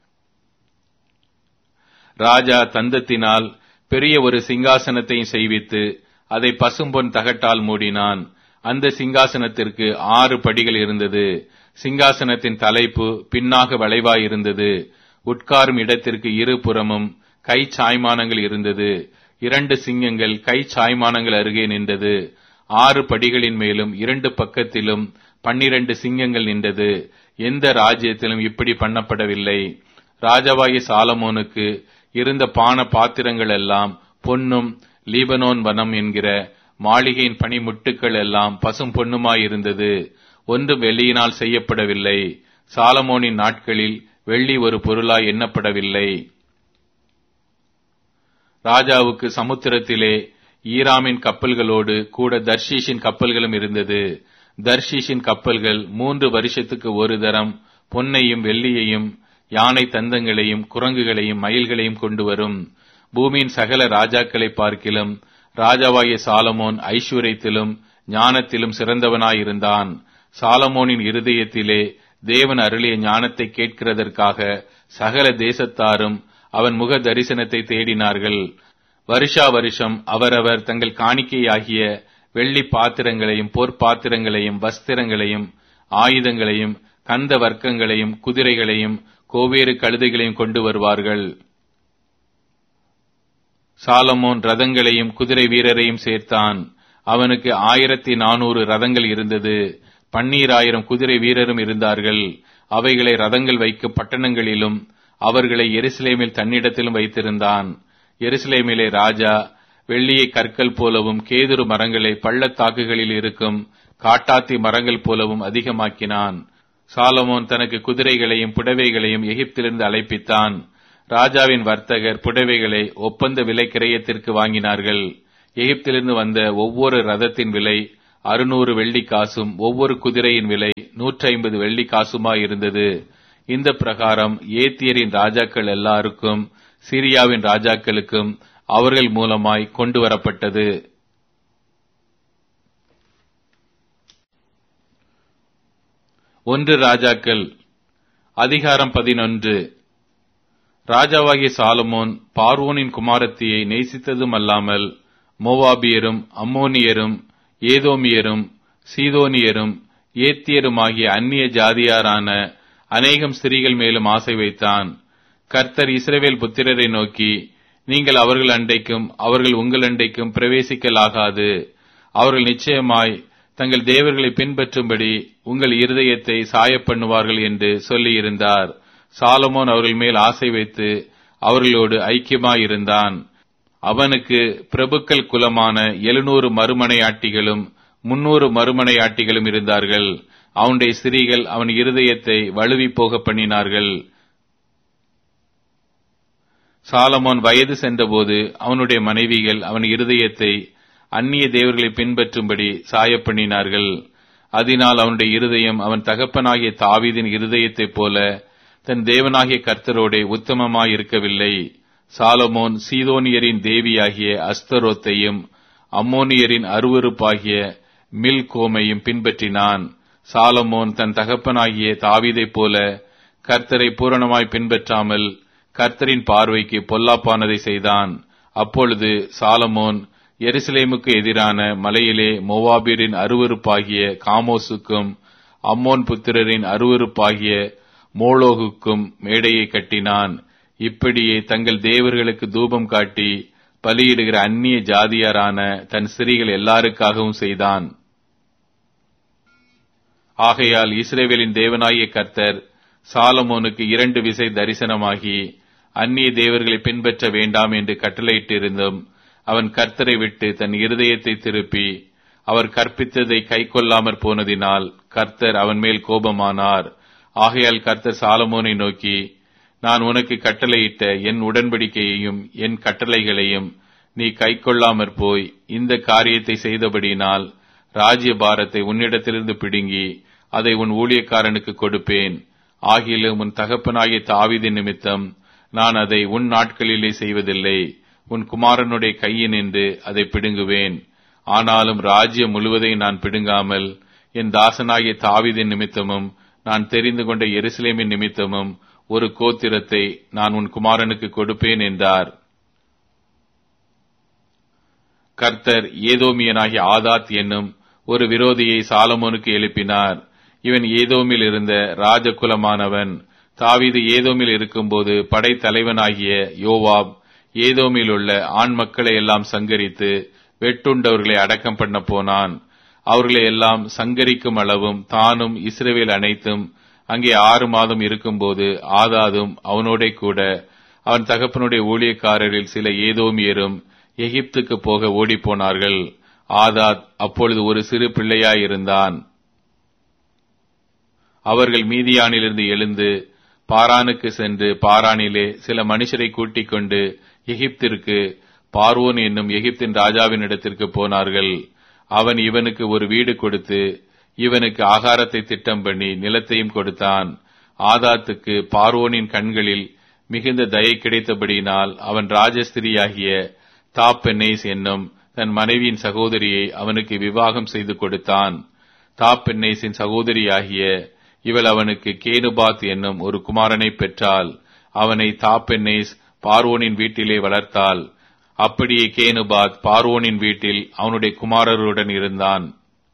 ராஜா தந்தத்தினால் பெரிய ஒரு சிங்காசனத்தையும் செய்வித்து அதை பசும்பொன் தகட்டால் மூடினான் அந்த சிங்காசனத்திற்கு ஆறு படிகள் இருந்தது சிங்காசனத்தின் தலைப்பு பின்னாக வளைவாயிருந்தது உட்காரும் இடத்திற்கு இரு புறமும் கை சாய்மானங்கள் இருந்தது இரண்டு சிங்கங்கள் கை சாய்மானங்கள் அருகே நின்றது ஆறு படிகளின் மேலும் இரண்டு பக்கத்திலும் பன்னிரண்டு சிங்கங்கள் நின்றது எந்த ராஜ்யத்திலும் இப்படி பண்ணப்படவில்லை ராஜாவாகிய சாலமோனுக்கு இருந்த பான பாத்திரங்கள் எல்லாம் பொன்னும் லீபனோன் வனம் என்கிற மாளிகையின் பனிமுட்டுக்கள் எல்லாம் பசும் பொன்னுமாயிருந்தது ஒன்றும் வெள்ளியினால் செய்யப்படவில்லை சாலமோனின் நாட்களில் வெள்ளி ஒரு பொருளாய் எண்ணப்படவில்லை ராஜாவுக்கு சமுத்திரத்திலே ஈராமின் கப்பல்களோடு கூட தர்ஷீஷின் கப்பல்களும் இருந்தது தர்ஷீஷின் கப்பல்கள் மூன்று வருஷத்துக்கு ஒரு தரம் பொன்னையும் வெள்ளியையும் யானை தந்தங்களையும் குரங்குகளையும் மயில்களையும் கொண்டு வரும் பூமியின் சகல ராஜாக்களை பார்க்கிலும் ராஜாவாகிய சாலமோன் ஐஸ்வர்யத்திலும் ஞானத்திலும் சிறந்தவனாயிருந்தான் சாலமோனின் இருதயத்திலே தேவன் அருளிய ஞானத்தை கேட்கிறதற்காக சகல தேசத்தாரும் அவன் முக தரிசனத்தை தேடினார்கள் வருஷா வருஷம் அவரவர் தங்கள் காணிக்கையாகிய வெள்ளி பாத்திரங்களையும் பொற்பாத்திரங்களையும் வஸ்திரங்களையும் ஆயுதங்களையும் கந்த வர்க்கங்களையும் குதிரைகளையும் கோவேறு கழுதைகளையும் கொண்டு வருவார்கள் சாலமோன் ரதங்களையும் குதிரை வீரரையும் சேர்த்தான் அவனுக்கு ஆயிரத்தி நானூறு ரதங்கள் இருந்தது பன்னீராயிரம் குதிரை வீரரும் இருந்தார்கள் அவைகளை ரதங்கள் வைக்கும் பட்டணங்களிலும் அவர்களை எருசலேமில் தன்னிடத்திலும் வைத்திருந்தான் எருசலேமிலே ராஜா வெள்ளியை கற்கள் போலவும் கேதுரு மரங்களை பள்ளத்தாக்குகளில் இருக்கும் காட்டாத்தி மரங்கள் போலவும் அதிகமாக்கினான் சாலமோன் தனக்கு குதிரைகளையும் புடவைகளையும் எகிப்திலிருந்து அழைப்பித்தான் ராஜாவின் வர்த்தகர் புடவைகளை ஒப்பந்த விலை கிரயத்திற்கு வாங்கினார்கள் எகிப்திலிருந்து வந்த ஒவ்வொரு ரதத்தின் விலை அறுநூறு வெள்ளி காசும் ஒவ்வொரு குதிரையின் விலை நூற்றி ஐம்பது வெள்ளி காசுமாய் இருந்தது இந்த பிரகாரம் ஏத்தியரின் ராஜாக்கள் எல்லாருக்கும் சிரியாவின் ராஜாக்களுக்கும் அவர்கள் மூலமாய் கொண்டு வரப்பட்டது ஒன்று ராஜாக்கள் அதிகாரம் பதினொன்று ராஜாவாகிய சாலமோன் பார்வோனின் குமாரத்தியை நேசித்ததும் அல்லாமல் மோவாபியரும் அம்மோனியரும் ஏதோமியரும் சீதோனியரும் ஏத்தியருமாகிய அந்நிய ஜாதியாரான அநேகம் ஸ்திரீகள் மேலும் ஆசை வைத்தான் கர்த்தர் இஸ்ரவேல் புத்திரரை நோக்கி நீங்கள் அவர்கள் அண்டைக்கும் அவர்கள் உங்கள் அண்டைக்கும் பிரவேசிக்கலாகாது அவர்கள் நிச்சயமாய் தங்கள் தேவர்களை பின்பற்றும்படி உங்கள் இருதயத்தை சாயப்பண்ணுவார்கள் என்று சொல்லியிருந்தார் சாலமோன் அவர்கள் மேல் ஆசை வைத்து அவர்களோடு ஐக்கியமாயிருந்தான் அவனுக்கு பிரபுக்கள் குலமான எழுநூறு மறுமனையாட்டிகளும் முன்னூறு மறுமனையாட்டிகளும் இருந்தார்கள் அவனுடைய ஸ்திரீகள் அவன் இருதயத்தை வலுவி போக பண்ணினார்கள் சாலமோன் வயது சென்றபோது அவனுடைய மனைவிகள் அவன் இருதயத்தை அந்நிய தேவர்களை பின்பற்றும்படி சாயப்பண்ணினார்கள் அதனால் அவனுடைய இருதயம் அவன் தகப்பனாகிய தாவீதின் இருதயத்தைப் போல தன் தேவனாகிய கர்த்தரோடே உத்தமமாய் இருக்கவில்லை சாலமோன் சீதோனியரின் தேவியாகிய அஸ்தரோத்தையும் அம்மோனியரின் அருவருப்பாகிய மில்கோமையும் பின்பற்றினான் சாலமோன் தன் தகப்பனாகிய தாவீதைப் போல கர்த்தரை பூரணமாய் பின்பற்றாமல் கர்த்தரின் பார்வைக்கு பொல்லாப்பானதை செய்தான் அப்பொழுது சாலமோன் எருசலேமுக்கு எதிரான மலையிலே மோவாபியரின் அருவருப்பாகிய காமோசுக்கும் அம்மோன் புத்திரரின் அருவருப்பாகிய மோளோகுக்கும் மேடையை கட்டினான் இப்படியே தங்கள் தேவர்களுக்கு தூபம் காட்டி பலியிடுகிற அந்நிய ஜாதியாரான தன் ஸ்திரீகள் எல்லாருக்காகவும் செய்தான் ஆகையால் இஸ்ரேவேலின் தேவனாகிய கர்த்தர் சாலமோனுக்கு இரண்டு விசை தரிசனமாகி அந்நிய தேவர்களை பின்பற்ற வேண்டாம் என்று கட்டளையிட்டிருந்தும் அவன் கர்த்தரை விட்டு தன் இருதயத்தை திருப்பி அவர் கற்பித்ததை கைக்கொள்ளாமற் போனதினால் கர்த்தர் அவன் மேல் கோபமானார் ஆகையால் கர்த்தர் சாலமோனை நோக்கி நான் உனக்கு கட்டளையிட்ட என் உடன்படிக்கையையும் என் கட்டளைகளையும் நீ கைக்கொள்ளாமற் போய் இந்த காரியத்தை செய்தபடியினால் ராஜ்ய பாரத்தை உன்னிடத்திலிருந்து பிடுங்கி அதை உன் ஊழியக்காரனுக்கு கொடுப்பேன் ஆகிலும் உன் தகப்பனாகிய தாவிதி நிமித்தம் நான் அதை உன் நாட்களிலே செய்வதில்லை உன் குமாரனுடைய கையினின்று அதை பிடுங்குவேன் ஆனாலும் ராஜ்யம் முழுவதையும் நான் பிடுங்காமல் என் தாசனாகிய தாவிதின் நிமித்தமும் நான் தெரிந்து கொண்ட எருசலேமின் நிமித்தமும் ஒரு கோத்திரத்தை நான் உன் குமாரனுக்கு கொடுப்பேன் என்றார் கர்த்தர் ஏதோமியனாகிய ஆதாத் என்னும் ஒரு விரோதியை சாலமோனுக்கு எழுப்பினார் இவன் ஏதோமில் இருந்த ராஜகுலமானவன் தாவீது ஏதோமில் இருக்கும்போது படைத்தலைவனாகிய யோவாப் ஏதோமில் உள்ள ஆண் மக்களை எல்லாம் சங்கரித்து வெட்டுண்டவர்களை அடக்கம் பண்ண போனான் அவர்களை எல்லாம் சங்கரிக்கும் அளவும் தானும் இஸ்ரேவேல் அனைத்தும் அங்கே ஆறு மாதம் இருக்கும்போது ஆதாதும் அவனோட கூட அவன் தகப்பனுடைய ஊழியக்காரரில் சில ஏதோமியரும் எகிப்துக்கு போக ஓடிப்போனார்கள் ஆதாத் அப்பொழுது ஒரு சிறு பிள்ளையாயிருந்தான் அவர்கள் மீதியானிலிருந்து எழுந்து பாரானுக்கு சென்று பாரானிலே சில மனுஷரை கூட்டிக் கொண்டு எகிப்திற்கு பார்வோன் என்னும் எகிப்தின் ராஜாவின் இடத்திற்கு போனார்கள் அவன் இவனுக்கு ஒரு வீடு கொடுத்து இவனுக்கு ஆகாரத்தை திட்டம் பண்ணி நிலத்தையும் கொடுத்தான் ஆதாத்துக்கு பார்வோனின் கண்களில் மிகுந்த தயை கிடைத்தபடியினால் அவன் ராஜஸ்திரியாகிய தாப்பென்னேஸ் என்னும் தன் மனைவியின் சகோதரியை அவனுக்கு விவாகம் செய்து கொடுத்தான் தாப்பென்னேஸின் சகோதரியாகிய இவள் அவனுக்கு கேனுபாத் என்னும் ஒரு குமாரனை பெற்றாள் அவனை தாப்பென்னேஸ் பார்வோனின் வீட்டிலே வளர்த்தாள் அப்படியே கேனுபாத் பார்வோனின் வீட்டில் அவனுடைய குமாரருடன் இருந்தான்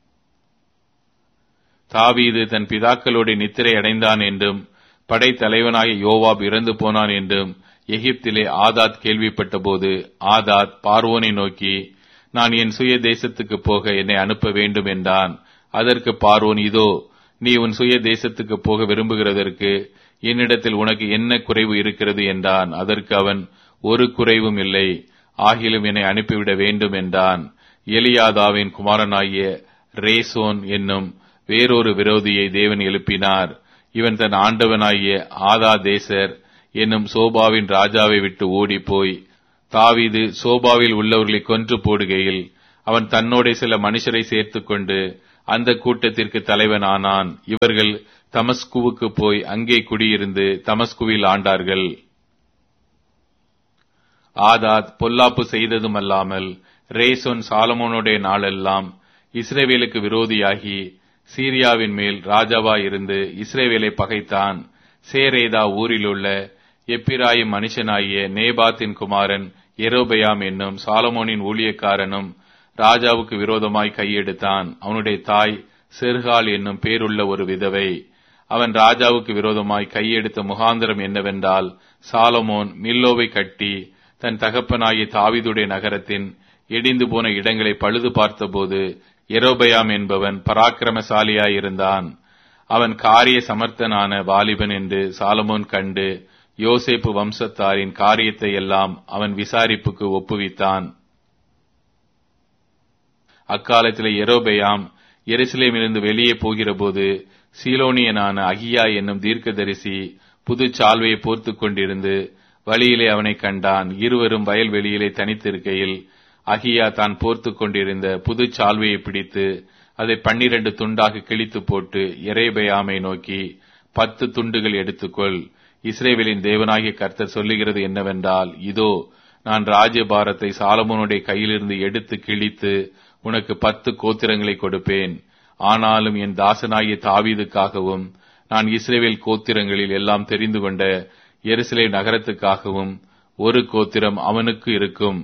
தாவீது தன் பிதாக்களோடு நித்திரை அடைந்தான் என்றும் படைத்தலைவனாகிய யோவாப் இறந்து போனான் என்றும் எகிப்திலே ஆதாத் கேள்விப்பட்டபோது ஆதாத் பார்வோனை நோக்கி நான் என் சுய தேசத்துக்கு போக என்னை அனுப்ப வேண்டும் என்றான் அதற்கு பார்வோன் இதோ நீ உன் சுய தேசத்துக்கு போக விரும்புகிறதற்கு என்னிடத்தில் உனக்கு என்ன குறைவு இருக்கிறது என்றான் அதற்கு அவன் ஒரு குறைவும் இல்லை ஆகிலும் என்னை அனுப்பிவிட வேண்டும் என்றான் எலியாதாவின் குமாரனாகிய ரேசோன் என்னும் வேறொரு விரோதியை தேவன் எழுப்பினார் இவன் தன் ஆண்டவனாகிய ஆதா தேசர் என்னும் சோபாவின் ராஜாவை விட்டு ஓடிப்போய் தாவீது சோபாவில் உள்ளவர்களை கொன்று போடுகையில் அவன் தன்னோட சில மனுஷரை சேர்த்துக்கொண்டு அந்த கூட்டத்திற்கு தலைவனானான் இவர்கள் தமஸ்குவுக்கு போய் அங்கே குடியிருந்து தமஸ்குவில் ஆண்டார்கள் ஆதாத் பொல்லாப்பு செய்ததுமல்லாமல் ரேசோன் சாலமோனுடைய நாளெல்லாம் இஸ்ரேவேலுக்கு விரோதியாகி சீரியாவின் மேல் ராஜாவாயிருந்து இஸ்ரேவேலை பகைத்தான் சேரேதா ஊரிலுள்ள எப்பிராயும் மனுஷனாகிய நேபாத்தின் குமாரன் எரோபயாம் என்னும் சாலமோனின் ஊழியக்காரனும் ராஜாவுக்கு விரோதமாய் கையெடுத்தான் அவனுடைய தாய் செர்கால் என்னும் பேருள்ள ஒரு விதவை அவன் ராஜாவுக்கு விரோதமாய் கையெடுத்த முகாந்திரம் என்னவென்றால் சாலமோன் மில்லோவை கட்டி தன் தகப்பனாகிய தாவிதுடைய நகரத்தின் இடிந்து போன இடங்களை பழுது பார்த்தபோது எரோபயாம் என்பவன் பராக்கிரமசாலியாயிருந்தான் அவன் காரிய சமர்த்தனான வாலிபன் என்று சாலமோன் கண்டு யோசேப்பு வம்சத்தாரின் காரியத்தை எல்லாம் அவன் விசாரிப்புக்கு ஒப்புவித்தான் அக்காலத்தில் எரோபெயாம் எருசலேமிலிருந்து வெளியே போகிறபோது சீலோனியனான அகியா என்னும் தீர்க்கதரிசி புது சால்வையை போர்த்து கொண்டிருந்து வழியிலே அவனை கண்டான் இருவரும் வயல்வெளியிலே தனித்திருக்கையில் அகியா தான் போர்த்து கொண்டிருந்த புது சால்வையை பிடித்து அதை பன்னிரண்டு துண்டாக கிழித்து போட்டு எரேபயாமை நோக்கி பத்து துண்டுகள் எடுத்துக்கொள் இஸ்ரேவேலின் தேவனாகிய கர்த்தர் சொல்லுகிறது என்னவென்றால் இதோ நான் ராஜ்யபாரத்தை சாலமோனுடைய கையிலிருந்து எடுத்து கிழித்து உனக்கு பத்து கோத்திரங்களை கொடுப்பேன் ஆனாலும் என் தாசனாகிய தாவீதுக்காகவும் நான் இஸ்ரேவேல் கோத்திரங்களில் எல்லாம் தெரிந்து கொண்ட எருசலே நகரத்துக்காகவும் ஒரு கோத்திரம் அவனுக்கு இருக்கும்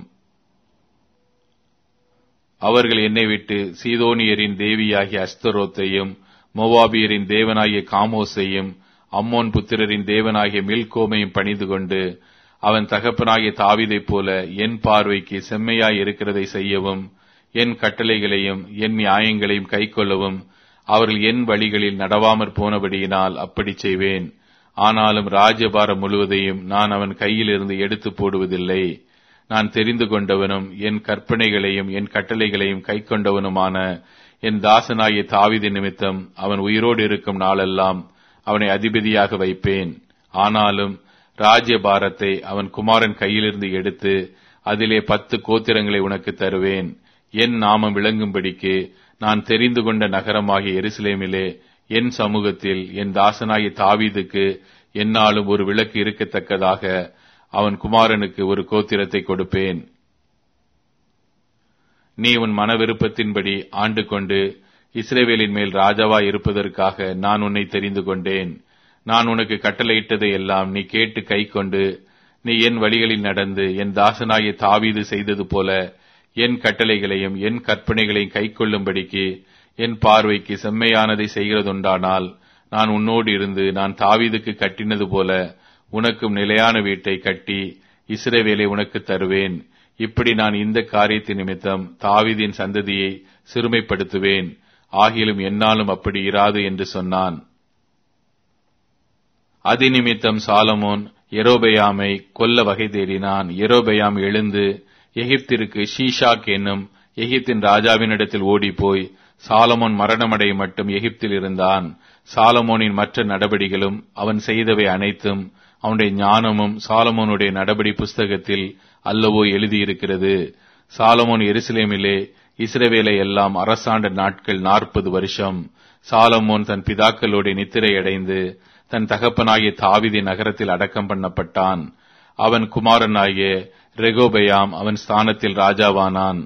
அவர்கள் என்னை விட்டு சீதோனியரின் தேவியாகிய அஸ்தரோத்தையும் மோவாபியரின் தேவனாகிய காமோஸையும் அம்மோன் புத்திரரின் தேவனாகிய மில்கோமையும் பணிந்து கொண்டு அவன் தகப்பனாகிய தாவிதைப் போல என் பார்வைக்கு செம்மையாய் இருக்கிறதை செய்யவும் என் கட்டளைகளையும் என் நியாயங்களையும் கைக்கொள்ளவும் அவர்கள் என் வழிகளில் நடவாமற் போனபடியினால் அப்படி செய்வேன் ஆனாலும் ராஜ்யபாரம் முழுவதையும் நான் அவன் கையிலிருந்து எடுத்து போடுவதில்லை நான் தெரிந்து கொண்டவனும் என் கற்பனைகளையும் என் கட்டளைகளையும் கைக்கொண்டவனுமான என் தாசனாகிய தாவிதி நிமித்தம் அவன் உயிரோடு இருக்கும் நாளெல்லாம் அவனை அதிபதியாக வைப்பேன் ஆனாலும் ராஜ்யபாரத்தை அவன் குமாரன் கையிலிருந்து எடுத்து அதிலே பத்து கோத்திரங்களை உனக்கு தருவேன் என் நாமம் விளங்கும்படிக்கு நான் தெரிந்து கொண்ட நகரமாகிய எருசலேமிலே என் சமூகத்தில் என் தாசனாகிய தாவீதுக்கு என்னாலும் ஒரு விளக்கு இருக்கத்தக்கதாக அவன் குமாரனுக்கு ஒரு கோத்திரத்தை கொடுப்பேன் நீ உன் மன விருப்பத்தின்படி ஆண்டு கொண்டு இஸ்ரேவேலின் மேல் ராஜாவாய் இருப்பதற்காக நான் உன்னை தெரிந்து கொண்டேன் நான் உனக்கு கட்டளையிட்டதை எல்லாம் நீ கேட்டு கை கொண்டு நீ என் வழிகளில் நடந்து என் தாசனாகிய தாவீது செய்தது போல என் கட்டளைகளையும் என் கற்பனைகளையும் கைக்கொள்ளும்படிக்கு என் பார்வைக்கு செம்மையானதை செய்கிறதுண்டானால் நான் உன்னோடு இருந்து நான் தாவீதுக்கு கட்டினது போல உனக்கும் நிலையான வீட்டை கட்டி இஸ்ரவேலை உனக்கு தருவேன் இப்படி நான் இந்த காரியத்தின் நிமித்தம் தாவீதின் சந்ததியை சிறுமைப்படுத்துவேன் ஆகிலும் என்னாலும் அப்படி இராது என்று சொன்னான் அதிநிமித்தம் சாலமோன் எரோபெயாமை கொல்ல வகை தேடினான் எரோபெயாம் எழுந்து எகிப்திற்கு ஷீஷாக் என்னும் எகிப்தின் ராஜாவினிடத்தில் ஓடிப்போய் சாலமோன் மரணமடைய மட்டும் எகிப்தில் இருந்தான் சாலமோனின் மற்ற நடபடிகளும் அவன் செய்தவை அனைத்தும் அவனுடைய ஞானமும் சாலமோனுடைய நடபடி புஸ்தகத்தில் அல்லவோ எழுதியிருக்கிறது சாலமோன் எருசலேமிலே இஸ்ரவேலை எல்லாம் அரசாண்ட நாட்கள் நாற்பது வருஷம் சாலமோன் தன் பிதாக்களோட நித்திரையடைந்து தன் தகப்பனாகிய தாவிதி நகரத்தில் அடக்கம் பண்ணப்பட்டான் அவன் குமாரனாகிய ரெகோபயாம் அவன் ஸ்தானத்தில் ராஜாவானான்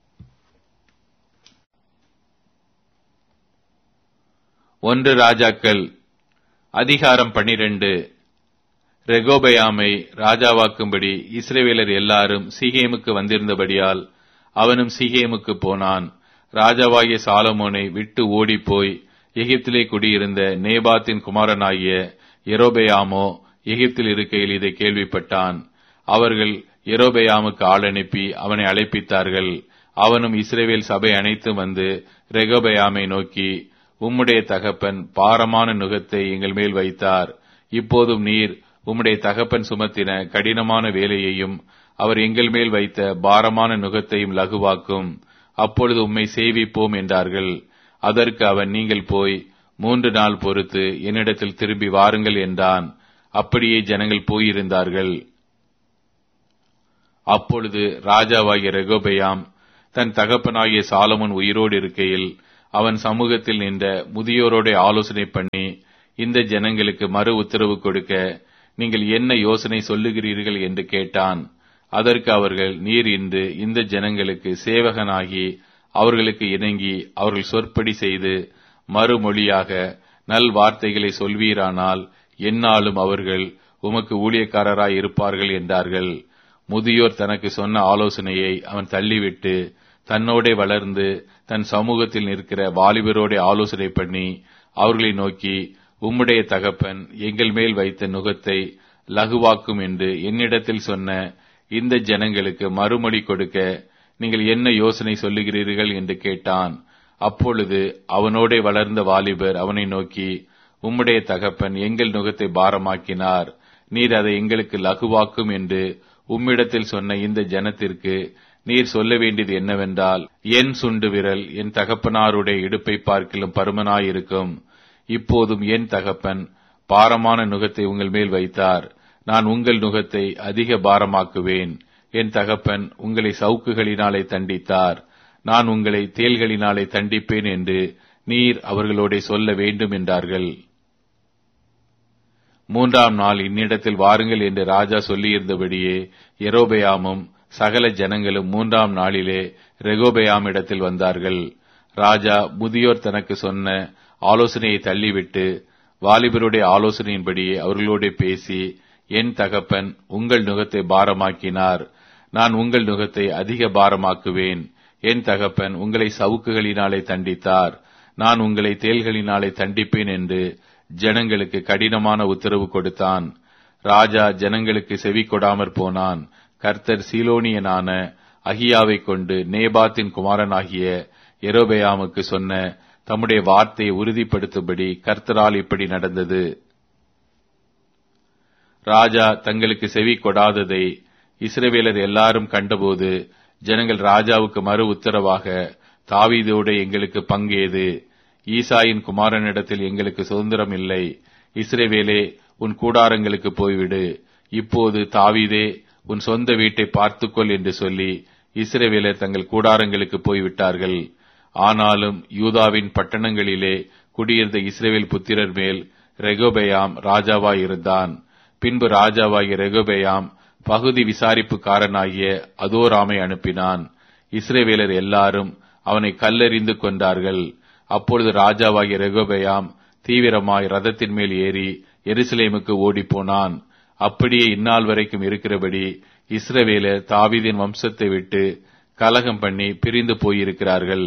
ஒன்று ராஜாக்கள் அதிகாரம் பனிரெண்டு ரெகோபயாமை ராஜாவாக்கும்படி இஸ்ரேவேலர் எல்லாரும் சீகேமுக்கு வந்திருந்தபடியால் அவனும் சீகேமுக்கு போனான் ராஜாவாகிய சாலமோனை விட்டு ஓடிப்போய் எகிப்திலே குடியிருந்த நேபாத்தின் குமாரனாகிய எரோபெயாமோ எகிப்தில் இருக்கையில் இதை கேள்விப்பட்டான் அவர்கள் எரோபெயாமுக்கு ஆள் அனுப்பி அவனை அழைப்பித்தார்கள் அவனும் இஸ்ரேவேல் சபை அனைத்தும் வந்து ரெகோபெயாமை நோக்கி உம்முடைய தகப்பன் பாரமான நுகத்தை எங்கள் மேல் வைத்தார் இப்போதும் நீர் உம்முடைய தகப்பன் சுமத்தின கடினமான வேலையையும் அவர் எங்கள் மேல் வைத்த பாரமான நுகத்தையும் லகுவாக்கும் அப்பொழுது உம்மை சேவிப்போம் என்றார்கள் அதற்கு அவன் நீங்கள் போய் மூன்று நாள் பொறுத்து என்னிடத்தில் திரும்பி வாருங்கள் என்றான் அப்படியே ஜனங்கள் போயிருந்தார்கள் அப்பொழுது ராஜாவாகிய ரெகோபெயாம் தன் தகப்பனாகிய சாலமோன் உயிரோடு இருக்கையில் அவன் சமூகத்தில் நின்ற முதியோரோட ஆலோசனை பண்ணி இந்த ஜனங்களுக்கு மறு உத்தரவு கொடுக்க நீங்கள் என்ன யோசனை சொல்லுகிறீர்கள் என்று கேட்டான் அதற்கு அவர்கள் நீர் இன்று இந்த ஜனங்களுக்கு சேவகனாகி அவர்களுக்கு இணங்கி அவர்கள் சொற்படி செய்து மறுமொழியாக நல் வார்த்தைகளை சொல்வீரானால் என்னாலும் அவர்கள் உமக்கு ஊழியக்காரராய் இருப்பார்கள் என்றார்கள் முதியோர் தனக்கு சொன்ன ஆலோசனையை அவன் தள்ளிவிட்டு தன்னோடே வளர்ந்து தன் சமூகத்தில் நிற்கிற வாலிபரோட ஆலோசனை பண்ணி அவர்களை நோக்கி உம்முடைய தகப்பன் எங்கள் மேல் வைத்த நுகத்தை லகுவாக்கும் என்று என்னிடத்தில் சொன்ன இந்த ஜனங்களுக்கு மறுமொழி கொடுக்க நீங்கள் என்ன யோசனை சொல்லுகிறீர்கள் என்று கேட்டான் அப்பொழுது அவனோடே வளர்ந்த வாலிபர் அவனை நோக்கி உம்முடைய தகப்பன் எங்கள் நுகத்தை பாரமாக்கினார் நீர் அதை எங்களுக்கு லகுவாக்கும் என்று உம்மிடத்தில் சொன்ன இந்த ஜனத்திற்கு நீர் சொல்ல வேண்டியது என்னவென்றால் என் சுண்டு விரல் என் தகப்பனாருடைய இடுப்பை பார்க்கிலும் பருமனாயிருக்கும் இப்போதும் என் தகப்பன் பாரமான நுகத்தை உங்கள் மேல் வைத்தார் நான் உங்கள் நுகத்தை அதிக பாரமாக்குவேன் என் தகப்பன் உங்களை சவுக்குகளினாலே தண்டித்தார் நான் உங்களை தேல்களினாலே தண்டிப்பேன் என்று நீர் அவர்களோட சொல்ல வேண்டும் என்றார்கள் மூன்றாம் நாள் இன்னிடத்தில் வாருங்கள் என்று ராஜா சொல்லியிருந்தபடியே எரோபயாமும் சகல ஜனங்களும் மூன்றாம் நாளிலே ரெகோபயாமிடத்தில் வந்தார்கள் ராஜா முதியோர் தனக்கு சொன்ன ஆலோசனையை தள்ளிவிட்டு வாலிபருடைய ஆலோசனையின்படியே அவர்களோட பேசி என் தகப்பன் உங்கள் நுகத்தை பாரமாக்கினார் நான் உங்கள் நுகத்தை அதிக பாரமாக்குவேன் என் தகப்பன் உங்களை சவுக்குகளினாலே தண்டித்தார் நான் உங்களை தேல்களினாலே தண்டிப்பேன் என்று ஜனங்களுக்கு கடினமான உத்தரவு கொடுத்தான் ராஜா ஜனங்களுக்கு செவி கொடாமற் போனான் கர்த்தர் சீலோனியனான அகியாவை கொண்டு நேபாத்தின் குமாரனாகிய எரோபயாமுக்கு சொன்ன தம்முடைய வார்த்தையை உறுதிப்படுத்தும்படி கர்த்தரால் இப்படி நடந்தது ராஜா தங்களுக்கு செவி கொடாததை இஸ்ரவேலர் எல்லாரும் கண்டபோது ஜனங்கள் ராஜாவுக்கு மறு உத்தரவாக தாவீதோடு எங்களுக்கு பங்கேது ஈசாயின் குமாரனிடத்தில் எங்களுக்கு சுதந்திரம் இல்லை இஸ்ரேவேலே உன் கூடாரங்களுக்கு போய்விடு இப்போது தாவீதே உன் சொந்த வீட்டை பார்த்துக்கொள் என்று சொல்லி இஸ்ரேவேலர் தங்கள் கூடாரங்களுக்கு போய்விட்டார்கள் ஆனாலும் யூதாவின் பட்டணங்களிலே குடியிருந்த இஸ்ரேவேல் புத்திரர் மேல் ரெகோபெயாம் ராஜாவாயிருந்தான் பின்பு ராஜாவாகிய ரெகோபெயாம் பகுதி விசாரிப்புக்காரனாகிய அதோராமை அனுப்பினான் இஸ்ரேவேலர் எல்லாரும் அவனை கல்லெறிந்து கொண்டார்கள் அப்பொழுது ராஜாவாகிய ரெகோபெயாம் தீவிரமாய் ரதத்தின் மேல் ஏறி எருசலேமுக்கு ஓடிப்போனான் அப்படியே இந்நாள் வரைக்கும் இருக்கிறபடி இஸ்ரவேலர் தாவீதின் வம்சத்தை விட்டு கலகம் பண்ணி பிரிந்து போயிருக்கிறார்கள்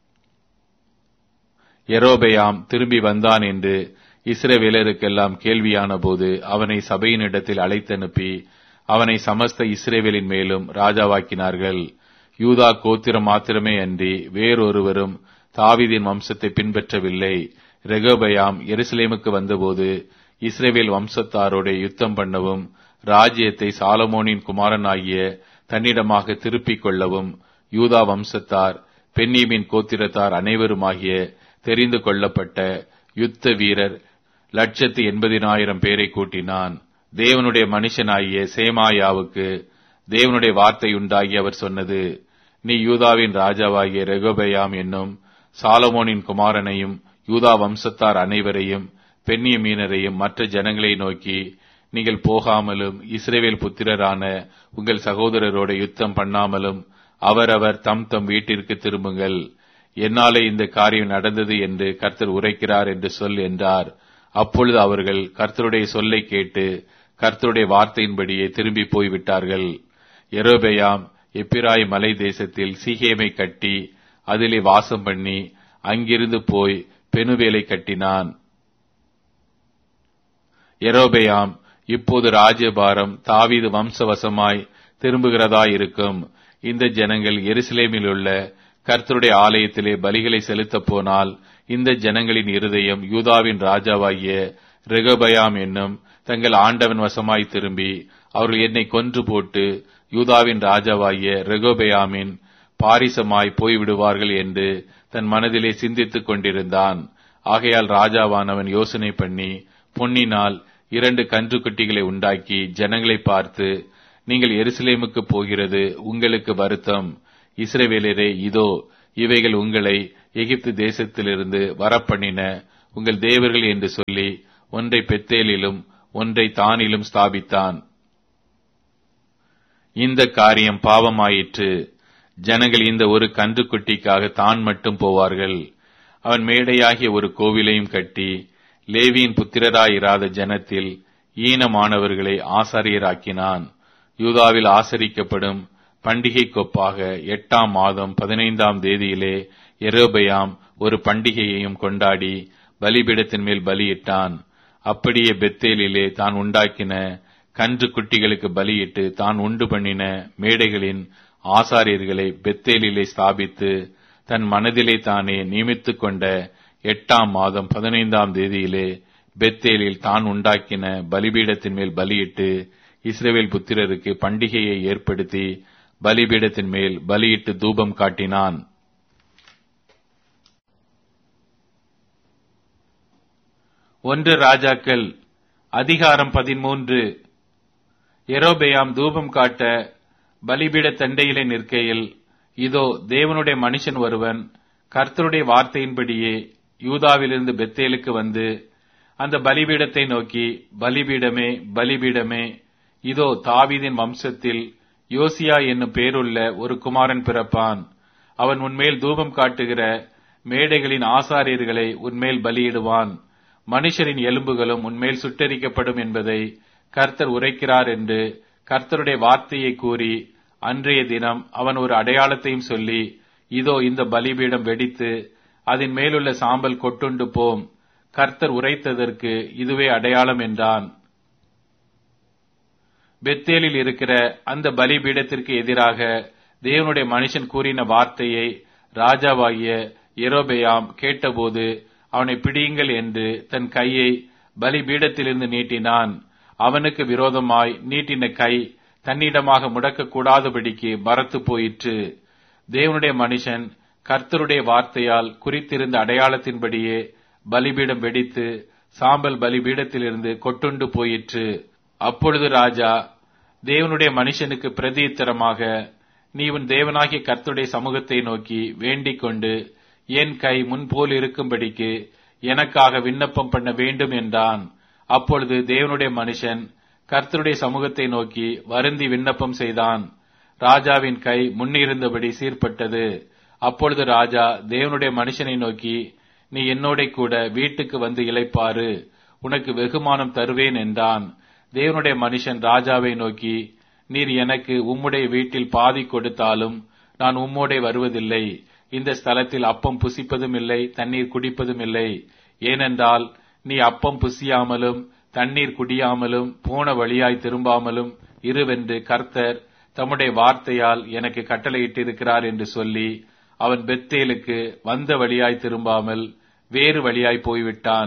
எரோபெயாம் திரும்பி வந்தான் என்று இஸ்ரவேலருக்கெல்லாம் கேள்வியான போது அவனை சபையினிடத்தில் அழைத்தனுப்பி அவனை சமஸ்த இஸ்ரேவேலின் மேலும் ராஜாவாக்கினார்கள் யூதா கோத்திரம் மாத்திரமே அன்றி வேறொருவரும் தாவீதின் வம்சத்தை பின்பற்றவில்லை ரெகோபயாம் எருசலேமுக்கு வந்தபோது இஸ்ரேவேல் வம்சத்தாரோட யுத்தம் பண்ணவும் ராஜ்யத்தை சாலமோனின் குமாரனாகிய தன்னிடமாக திருப்பிக் கொள்ளவும் யூதா வம்சத்தார் பென்னீமின் கோத்திரத்தார் அனைவருமாகிய தெரிந்து கொள்ளப்பட்ட யுத்த வீரர் லட்சத்து எண்பதினாயிரம் பேரை கூட்டினான் தேவனுடைய மனுஷனாகிய சேமாயாவுக்கு தேவனுடைய வார்த்தை உண்டாகி அவர் சொன்னது நீ யூதாவின் ராஜாவாகிய ரெகோபயாம் என்னும் சாலமோனின் குமாரனையும் யூதா வம்சத்தார் அனைவரையும் பெண்ணிய மீனரையும் மற்ற ஜனங்களை நோக்கி நீங்கள் போகாமலும் இஸ்ரேவேல் புத்திரரான உங்கள் சகோதரரோட யுத்தம் பண்ணாமலும் அவரவர் தம் தம் வீட்டிற்கு திரும்புங்கள் என்னாலே இந்த காரியம் நடந்தது என்று கர்த்தர் உரைக்கிறார் என்று சொல் என்றார் அப்பொழுது அவர்கள் கர்த்தருடைய சொல்லை கேட்டு கர்த்தருடைய வார்த்தையின்படியே திரும்பி போய்விட்டார்கள் எரோபெயாம் எப்பிராய் மலை தேசத்தில் சீகேமை கட்டி அதிலே வாசம் பண்ணி அங்கிருந்து போய் பெணுவேலை கட்டினான் எரோபெயாம் இப்போது ராஜ்யபாரம் தாவீது வம்சவசமாய் திரும்புகிறதாயிருக்கும் இந்த ஜனங்கள் எருசலேமில் உள்ள கர்த்தருடைய ஆலயத்திலே பலிகளை செலுத்தப் போனால் இந்த ஜனங்களின் இருதயம் யூதாவின் ராஜாவாகிய ரெகபயாம் என்னும் தங்கள் ஆண்டவன் வசமாய் திரும்பி அவர்கள் என்னை கொன்று போட்டு யூதாவின் ராஜாவாகிய ரெகோபயாமின் பாரிசமாய் போய்விடுவார்கள் என்று தன் மனதிலே சிந்தித்துக் கொண்டிருந்தான் ஆகையால் ராஜாவானவன் யோசனை பண்ணி பொன்னினால் இரண்டு கன்றுக்குட்டிகளை உண்டாக்கி ஜனங்களை பார்த்து நீங்கள் எருசலேமுக்கு போகிறது உங்களுக்கு வருத்தம் இஸ்ரவேலரே இதோ இவைகள் உங்களை எகிப்து தேசத்திலிருந்து வரப்பண்ணின உங்கள் தேவர்கள் என்று சொல்லி ஒன்றை பெத்தேலிலும் ஒன்றை தானிலும் ஸ்தாபித்தான் இந்த காரியம் பாவமாயிற்று ஜனங்கள் இந்த ஒரு கன்றுக்குட்டிக்காக தான் மட்டும் போவார்கள் அவன் மேடையாகிய ஒரு கோவிலையும் கட்டி லேவியின் புத்திரராயிராத ஜனத்தில் ஈனமானவர்களை ஆசாரியராக்கினான் யூதாவில் ஆசரிக்கப்படும் பண்டிகை கொப்பாக எட்டாம் மாதம் பதினைந்தாம் தேதியிலே எரோபயாம் ஒரு பண்டிகையையும் கொண்டாடி பலிபீடத்தின் மேல் பலியிட்டான் அப்படியே பெத்தேலிலே தான் உண்டாக்கின கன்று குட்டிகளுக்கு பலியிட்டு தான் உண்டு பண்ணின மேடைகளின் ஆசாரியர்களை பெத்தேலிலே ஸ்தாபித்து தன் மனதிலே தானே நியமித்துக் கொண்ட எட்டாம் மாதம் பதினைந்தாம் தேதியிலே பெத்தேலில் தான் உண்டாக்கின பலிபீடத்தின் மேல் பலியிட்டு இஸ்ரேவேல் புத்திரருக்கு பண்டிகையை ஏற்படுத்தி பலிபீடத்தின் மேல் பலியிட்டு தூபம் காட்டினான் ஒன்று ராஜாக்கள் அதிகாரம் பதிமூன்று எரோபெயாம் தூபம் காட்ட பலிபீட தண்டையிலே நிற்கையில் இதோ தேவனுடைய மனுஷன் ஒருவன் கர்த்தருடைய வார்த்தையின்படியே யூதாவிலிருந்து பெத்தேலுக்கு வந்து அந்த பலிபீடத்தை நோக்கி பலிபீடமே பலிபீடமே இதோ தாவீதின் வம்சத்தில் யோசியா என்னும் பேருள்ள ஒரு குமாரன் பிறப்பான் அவன் உன்மேல் தூபம் காட்டுகிற மேடைகளின் ஆசாரியர்களை உன்மேல் பலியிடுவான் மனுஷரின் எலும்புகளும் உன்மேல் சுட்டரிக்கப்படும் என்பதை கர்த்தர் உரைக்கிறார் என்று கர்த்தருடைய வார்த்தையை கூறி அன்றைய தினம் அவன் ஒரு அடையாளத்தையும் சொல்லி இதோ இந்த பலிபீடம் வெடித்து அதன் மேலுள்ள சாம்பல் கொட்டுண்டு போம் கர்த்தர் உரைத்ததற்கு இதுவே அடையாளம் என்றான் பெத்தேலில் இருக்கிற அந்த பலிபீடத்திற்கு எதிராக தேவனுடைய மனுஷன் கூறின வார்த்தையை ராஜாவாகிய எரோபெயாம் கேட்டபோது அவனை பிடியுங்கள் என்று தன் கையை பலிபீடத்திலிருந்து நீட்டினான் அவனுக்கு விரோதமாய் நீட்டின கை தன்னிடமாக முடக்கக்கூடாதபடிக்கு மரத்து போயிற்று தேவனுடைய மனுஷன் கர்த்தருடைய வார்த்தையால் குறித்திருந்த அடையாளத்தின்படியே பலிபீடம் வெடித்து சாம்பல் பலிபீடத்திலிருந்து கொட்டுண்டு போயிற்று அப்பொழுது ராஜா தேவனுடைய மனுஷனுக்கு பிரதியுத்தரமாக நீ உன் தேவனாகிய கர்த்தருடைய சமூகத்தை நோக்கி வேண்டிக் கொண்டு என் கை முன்போல் இருக்கும்படிக்கு எனக்காக விண்ணப்பம் பண்ண வேண்டும் என்றான் அப்பொழுது தேவனுடைய மனுஷன் கர்த்தருடைய சமூகத்தை நோக்கி வருந்தி விண்ணப்பம் செய்தான் ராஜாவின் கை முன்னிருந்தபடி சீர்பட்டது அப்பொழுது ராஜா தேவனுடைய மனுஷனை நோக்கி நீ என்னோட கூட வீட்டுக்கு வந்து இளைப்பாரு உனக்கு வெகுமானம் தருவேன் என்றான் தேவனுடைய மனுஷன் ராஜாவை நோக்கி நீர் எனக்கு உம்முடைய வீட்டில் பாதி கொடுத்தாலும் நான் உம்மோடே வருவதில்லை இந்த ஸ்தலத்தில் அப்பம் புசிப்பதும் இல்லை தண்ணீர் குடிப்பதும் இல்லை ஏனென்றால் நீ அப்பம் புசியாமலும் தண்ணீர் குடியாமலும் போன வழியாய் திரும்பாமலும் இருவென்று கர்த்தர் தம்முடைய வார்த்தையால் எனக்கு கட்டளையிட்டிருக்கிறார் என்று சொல்லி அவன் பெத்தேலுக்கு வந்த வழியாய் திரும்பாமல் வேறு வழியாய் போய்விட்டான்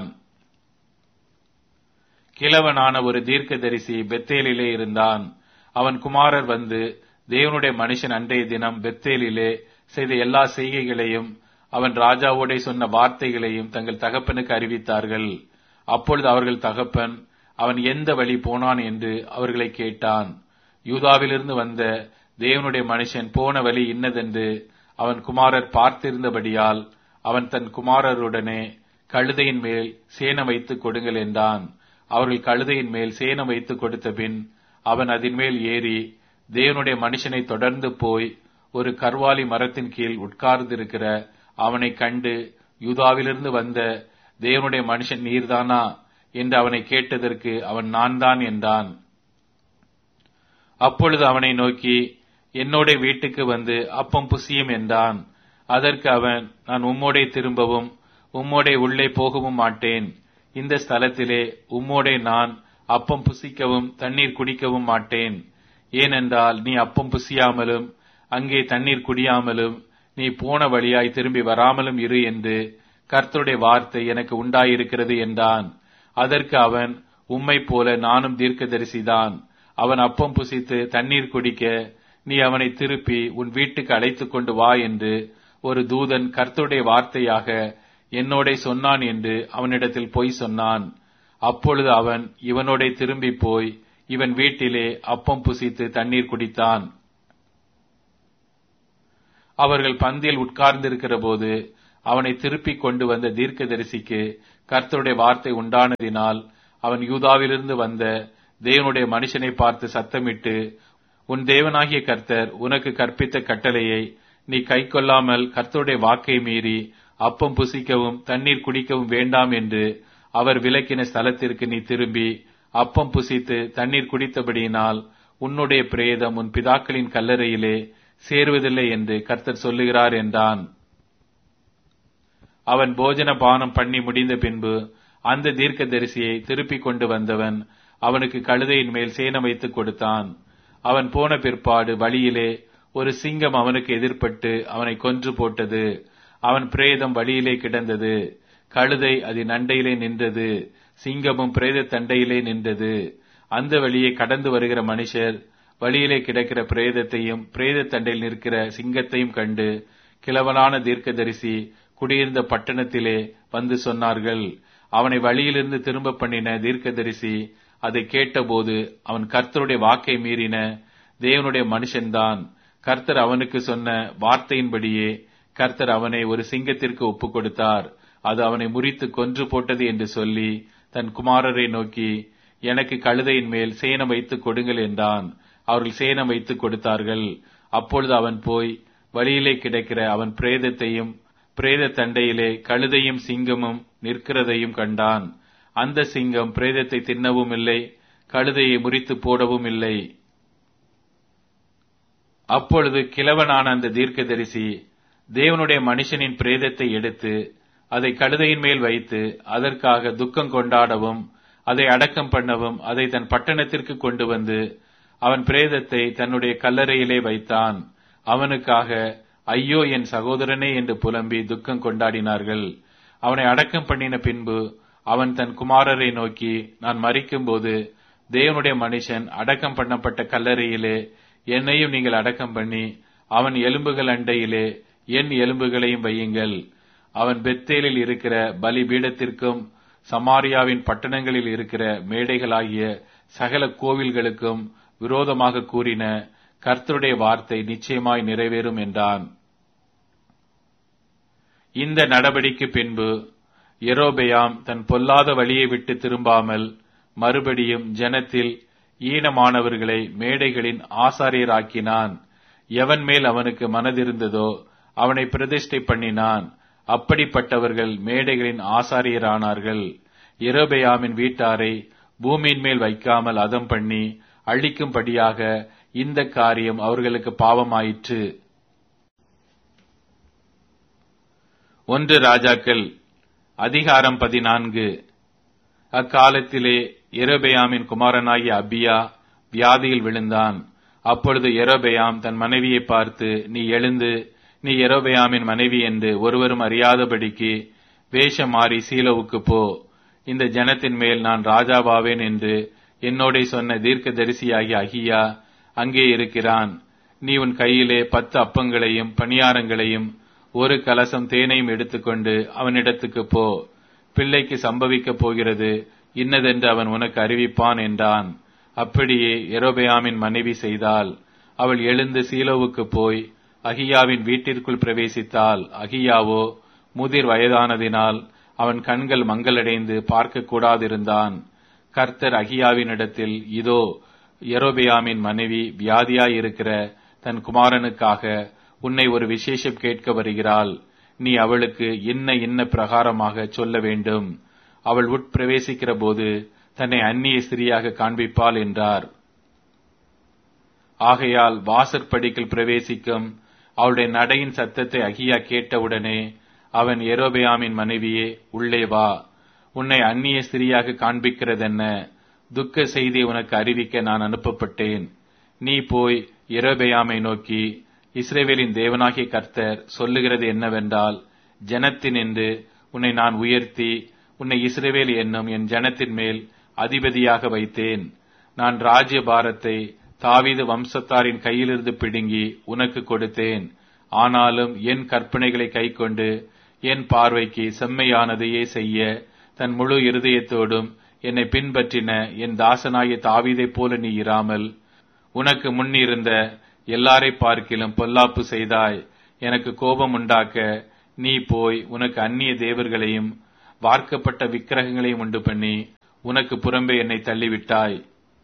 கிழவனான ஒரு தீர்க்கதரிசி பெத்தேலிலே இருந்தான் அவன் குமாரர் வந்து தேவனுடைய மனுஷன் அன்றைய தினம் பெத்தேலிலே செய்த எல்லா செய்கைகளையும் அவன் ராஜாவோடே சொன்ன வார்த்தைகளையும் தங்கள் தகப்பனுக்கு அறிவித்தார்கள் அப்பொழுது அவர்கள் தகப்பன் அவன் எந்த வழி போனான் என்று அவர்களை கேட்டான் யூதாவிலிருந்து வந்த தேவனுடைய மனுஷன் போன வழி இன்னதென்று அவன் குமாரர் பார்த்திருந்தபடியால் அவன் தன் குமாரருடனே கழுதையின் மேல் சேனம் வைத்துக் கொடுங்கள் என்றான் அவர்கள் கழுதையின் மேல் சேனம் வைத்துக் கொடுத்த பின் அவன் அதன் மேல் ஏறி தேவனுடைய மனுஷனை தொடர்ந்து போய் ஒரு கர்வாலி மரத்தின் கீழ் உட்கார்ந்திருக்கிற அவனை கண்டு யூதாவிலிருந்து வந்த தேவனுடைய மனுஷன் நீர்தானா என்று அவனை கேட்டதற்கு அவன் நான் தான் என்றான் அப்பொழுது அவனை நோக்கி என்னோட வீட்டுக்கு வந்து அப்பம் புசியும் என்றான் அதற்கு அவன் நான் உம்மோடே திரும்பவும் உம்மோடே உள்ளே போகவும் மாட்டேன் இந்த ஸ்தலத்திலே உம்மோடே நான் அப்பம் புசிக்கவும் தண்ணீர் குடிக்கவும் மாட்டேன் ஏனென்றால் நீ அப்பம் புசியாமலும் அங்கே தண்ணீர் குடியாமலும் நீ போன வழியாய் திரும்பி வராமலும் இரு என்று கர்த்தருடைய வார்த்தை எனக்கு உண்டாயிருக்கிறது என்றான் அதற்கு அவன் உம்மை போல நானும் தீர்க்கதரிசிதான் அவன் அப்பம் புசித்து தண்ணீர் குடிக்க நீ அவனை திருப்பி உன் வீட்டுக்கு அழைத்துக் கொண்டு வா என்று ஒரு தூதன் கர்த்தருடைய வார்த்தையாக என்னோட சொன்னான் என்று அவனிடத்தில் பொய் சொன்னான் அப்பொழுது அவன் இவனோட திரும்பி போய் இவன் வீட்டிலே அப்பம் புசித்து தண்ணீர் குடித்தான் அவர்கள் பந்தியில் உட்கார்ந்திருக்கிற போது அவனை திருப்பிக் கொண்டு வந்த தீர்க்கதரிசிக்கு கர்த்தருடைய வார்த்தை உண்டானதினால் அவன் யூதாவிலிருந்து வந்த தேவனுடைய மனுஷனை பார்த்து சத்தமிட்டு உன் தேவனாகிய கர்த்தர் உனக்கு கற்பித்த கட்டளையை நீ கைக்கொள்ளாமல் கர்த்தருடைய வாக்கை மீறி அப்பம் புசிக்கவும் தண்ணீர் குடிக்கவும் வேண்டாம் என்று அவர் விலக்கின ஸ்தலத்திற்கு நீ திரும்பி அப்பம் புசித்து தண்ணீர் குடித்தபடியினால் உன்னுடைய பிரேதம் உன் பிதாக்களின் கல்லறையிலே சேருவதில்லை என்று கர்த்தர் சொல்லுகிறார் என்றான் அவன் போஜன பானம் பண்ணி முடிந்த பின்பு அந்த தீர்க்க தரிசியை திருப்பிக் கொண்டு வந்தவன் அவனுக்கு கழுதையின் மேல் சேனம் வைத்துக் கொடுத்தான் அவன் போன பிற்பாடு வழியிலே ஒரு சிங்கம் அவனுக்கு எதிர்ப்பட்டு அவனை கொன்று போட்டது அவன் பிரேதம் வழியிலே கிடந்தது கழுதை அதன் அண்டையிலே நின்றது சிங்கமும் பிரேத தண்டையிலே நின்றது அந்த வழியே கடந்து வருகிற மனுஷர் வழியிலே கிடக்கிற பிரேதத்தையும் பிரேத தண்டையில் நிற்கிற சிங்கத்தையும் கண்டு கிழவனான தீர்க்கதரிசி குடியிருந்த பட்டணத்திலே வந்து சொன்னார்கள் அவனை வழியிலிருந்து திரும்ப பண்ணின தீர்க்கதரிசி அதை கேட்டபோது அவன் கர்த்தருடைய வாக்கை மீறின தேவனுடைய மனுஷன்தான் கர்த்தர் அவனுக்கு சொன்ன வார்த்தையின்படியே கர்த்தர் அவனை ஒரு சிங்கத்திற்கு ஒப்புக் கொடுத்தார் அது அவனை முறித்து கொன்று போட்டது என்று சொல்லி தன் குமாரரை நோக்கி எனக்கு கழுதையின் மேல் சேனம் வைத்துக் கொடுங்கள் என்றான் அவர்கள் சேனம் வைத்துக் கொடுத்தார்கள் அப்பொழுது அவன் போய் வழியிலே கிடக்கிற அவன் பிரேதத்தையும் பிரேத தண்டையிலே கழுதையும் சிங்கமும் நிற்கிறதையும் கண்டான் அந்த சிங்கம் பிரேதத்தை தின்னவும் இல்லை கழுதையை முறித்து போடவும் இல்லை அப்பொழுது கிழவனான அந்த தீர்க்கதரிசி தேவனுடைய மனுஷனின் பிரேதத்தை எடுத்து அதை கழுதையின் மேல் வைத்து அதற்காக துக்கம் கொண்டாடவும் அதை அடக்கம் பண்ணவும் அதை தன் பட்டணத்திற்கு கொண்டு வந்து அவன் பிரேதத்தை தன்னுடைய கல்லறையிலே வைத்தான் அவனுக்காக ஐயோ என் சகோதரனே என்று புலம்பி துக்கம் கொண்டாடினார்கள் அவனை அடக்கம் பண்ணின பின்பு அவன் தன் குமாரரை நோக்கி நான் மறிக்கும்போது தேவனுடைய மனுஷன் அடக்கம் பண்ணப்பட்ட கல்லறையிலே என்னையும் நீங்கள் அடக்கம் பண்ணி அவன் எலும்புகள் அண்டையிலே என் எலும்புகளையும் வையுங்கள் அவன் பெத்தேலில் இருக்கிற பலிபீடத்திற்கும் சமாரியாவின் பட்டணங்களில் இருக்கிற மேடைகளாகிய சகல கோவில்களுக்கும் விரோதமாக கூறின கர்த்தருடைய வார்த்தை நிச்சயமாய் நிறைவேறும் என்றான் இந்த நடவடிக்கை பின்பு எரோபெயாம் தன் பொல்லாத வழியை விட்டு திரும்பாமல் மறுபடியும் ஜனத்தில் ஈனமானவர்களை மேடைகளின் ஆசாரியராக்கினான் எவன் மேல் அவனுக்கு மனதிருந்ததோ அவனை பிரதிஷ்டை பண்ணினான் அப்படிப்பட்டவர்கள் மேடைகளின் ஆசாரியரானார்கள் எரோபெயாமின் வீட்டாரை பூமியின் மேல் வைக்காமல் அதம் பண்ணி அழிக்கும்படியாக இந்த காரியம் அவர்களுக்கு பாவமாயிற்று ஒன்று ராஜாக்கள் அதிகாரம் பதினான்கு அக்காலத்திலே எரோபெயாமின் குமாரனாகிய அபியா வியாதியில் விழுந்தான் அப்பொழுது எரோபெயாம் தன் மனைவியை பார்த்து நீ எழுந்து நீ எரோபெயாமின் மனைவி என்று ஒருவரும் அறியாதபடிக்கு வேஷம் மாறி சீலோவுக்கு போ இந்த ஜனத்தின் மேல் நான் ராஜாவாவேன் என்று என்னோட சொன்ன தீர்க்க தரிசியாகிய அகியா அங்கே இருக்கிறான் நீ உன் கையிலே பத்து அப்பங்களையும் பணியாரங்களையும் ஒரு கலசம் தேனையும் எடுத்துக்கொண்டு அவனிடத்துக்கு போ பிள்ளைக்கு சம்பவிக்கப் போகிறது இன்னதென்று அவன் உனக்கு அறிவிப்பான் என்றான் அப்படியே எரோபெயாமின் மனைவி செய்தால் அவள் எழுந்து சீலோவுக்கு போய் அகியாவின் வீட்டிற்குள் பிரவேசித்தால் அகியாவோ முதிர் வயதானதினால் அவன் கண்கள் மங்களடைந்து பார்க்க கூடாதிருந்தான் கர்த்தர் அகியாவினிடத்தில் இதோ எரோபெயாமின் மனைவி வியாதியாயிருக்கிற தன் குமாரனுக்காக உன்னை ஒரு விசேஷம் கேட்க வருகிறாள் நீ அவளுக்கு இன்ன இன்ன பிரகாரமாக சொல்ல வேண்டும் அவள் உட்பிரவேசிக்கிற போது தன்னை அந்நிய ஸ்திரியாக காண்பிப்பாள் என்றார் ஆகையால் வாசற்படிக்கில் பிரவேசிக்கும் அவளுடைய நடையின் சத்தத்தை அகியா கேட்டவுடனே அவன் எரோபெயாமின் மனைவியே உள்ளே வா உன்னை அந்நிய ஸ்திரியாக காண்பிக்கிறதென்ன துக்க செய்தி உனக்கு அறிவிக்க நான் அனுப்பப்பட்டேன் நீ போய் எரோபெயாமை நோக்கி இஸ்ரேவேலின் தேவனாகிய கர்த்தர் சொல்லுகிறது என்னவென்றால் ஜனத்தின் என்று உன்னை நான் உயர்த்தி உன்னை இஸ்ரேவேல் என்னும் என் ஜனத்தின் மேல் அதிபதியாக வைத்தேன் நான் ராஜ்ய பாரத்தை தாவீது வம்சத்தாரின் கையிலிருந்து பிடுங்கி உனக்கு கொடுத்தேன் ஆனாலும் என் கற்பனைகளை கைக்கொண்டு என் பார்வைக்கு செம்மையானதையே செய்ய தன் முழு இருதயத்தோடும் என்னை பின்பற்றின என் தாசனாகிய தாவீதைப் போல நீ இராமல் உனக்கு முன்னிருந்த எல்லாரை பார்க்கிலும் பொல்லாப்பு செய்தாய் எனக்கு கோபம் உண்டாக்க நீ போய் உனக்கு அந்நிய தேவர்களையும் வார்க்கப்பட்ட விக்கிரகங்களையும் உண்டு பண்ணி உனக்கு புறம்பே என்னை தள்ளிவிட்டாய்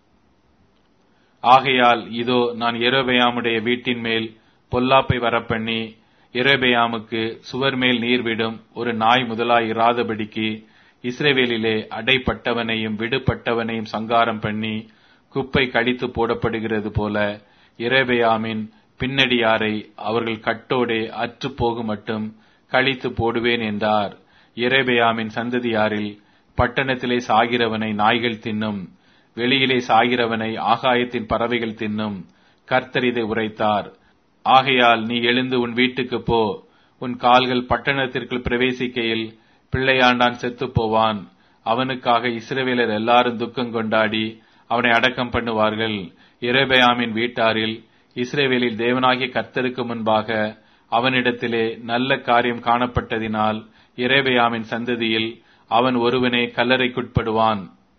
ஆகையால் இதோ நான் எரோபெயாமுடைய வீட்டின் மேல் பொல்லாப்பை வரப்பண்ணி எரோபெயாமுக்கு சுவர் மேல் நீர் விடும் ஒரு நாய் முதலாய் இராதபடிக்கு இஸ்ரேவேலிலே அடைப்பட்டவனையும் விடுபட்டவனையும் சங்காரம் பண்ணி குப்பை கடித்து போடப்படுகிறது போல இரேபெயாமின் பின்னடியாரை அவர்கள் கட்டோடே அற்று போகும் மட்டும் கழித்து போடுவேன் என்றார் இரேபெயாமின் சந்ததியாரில் பட்டணத்திலே சாகிறவனை நாய்கள் தின்னும் வெளியிலே சாகிறவனை ஆகாயத்தின் பறவைகள் தின்னும் கர்த்தர் இதை உரைத்தார் ஆகையால் நீ எழுந்து உன் வீட்டுக்கு போ உன் கால்கள் பட்டணத்திற்குள் பிரவேசிக்கையில் பிள்ளையாண்டான் செத்துப் போவான் அவனுக்காக இஸ்ரவேலர் எல்லாரும் துக்கம் கொண்டாடி அவனை அடக்கம் பண்ணுவார்கள் இரேபயாமின் வீட்டாரில் இஸ்ரேவேலில் தேவனாகிய கர்த்தருக்கு முன்பாக அவனிடத்திலே நல்ல காரியம் காணப்பட்டதினால் இரேபயாமின் சந்ததியில் அவன் ஒருவனே கல்லறைக்குட்படுவான்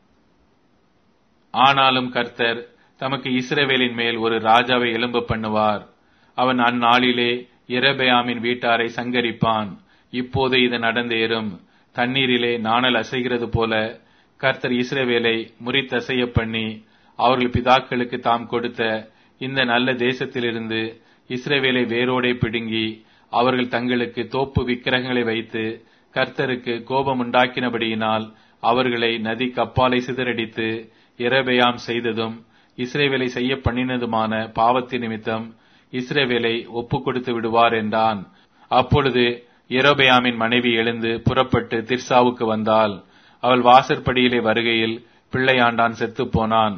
ஆனாலும் கர்த்தர் தமக்கு இஸ்ரவேலின் மேல் ஒரு ராஜாவை எலும்ப பண்ணுவார் அவன் அந்நாளிலே இரபயாமின் வீட்டாரை சங்கரிப்பான் இப்போது இது நடந்தேறும் தண்ணீரிலே நாணல் அசைகிறது போல கர்த்தர் இஸ்ரவேலை முறித்தசைய பண்ணி அவர்கள் பிதாக்களுக்கு தாம் கொடுத்த இந்த நல்ல தேசத்திலிருந்து இஸ்ரவேலை வேரோடே பிடுங்கி அவர்கள் தங்களுக்கு தோப்பு விக்கிரகங்களை வைத்து கர்த்தருக்கு கோபம் உண்டாக்கினபடியினால் அவர்களை நதி கப்பாலை சிதறடித்து இரபெயாம் செய்ததும் இஸ்ரேவேலை செய்ய பண்ணினதுமான பாவத்தின் நிமித்தம் இஸ்ரேவேலை ஒப்புக் கொடுத்து விடுவார் என்றான் அப்பொழுது எரோபெயாமின் மனைவி எழுந்து புறப்பட்டு திர்சாவுக்கு வந்தாள் அவள் வாசற்படியிலே வருகையில் பிள்ளையாண்டான் செத்துப் போனான்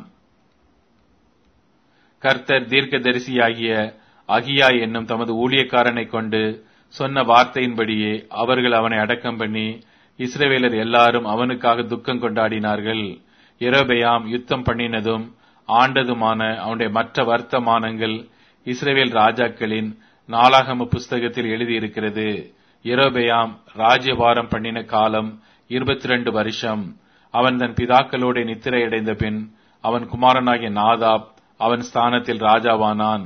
கர்த்தர் தீர்க்கதரிசியாகிய அகியா என்னும் தமது ஊழியக்காரனை கொண்டு சொன்ன வார்த்தையின்படியே அவர்கள் அவனை அடக்கம் பண்ணி இஸ்ரவேலர் எல்லாரும் அவனுக்காக துக்கம் கொண்டாடினார்கள் எரோபெயாம் யுத்தம் பண்ணினதும் ஆண்டதுமான அவனுடைய மற்ற வர்த்தமானங்கள் இஸ்ரேவேல் ராஜாக்களின் நாளாகம புஸ்தகத்தில் எழுதியிருக்கிறது எரோபெயாம் ராஜ்யபாரம் பண்ணின காலம் இருபத்தி ரெண்டு வருஷம் அவன் தன் பிதாக்களோட நித்திரையடைந்த பின் அவன் குமாரனாகிய நாதாப் அவன் ஸ்தானத்தில் ராஜாவானான்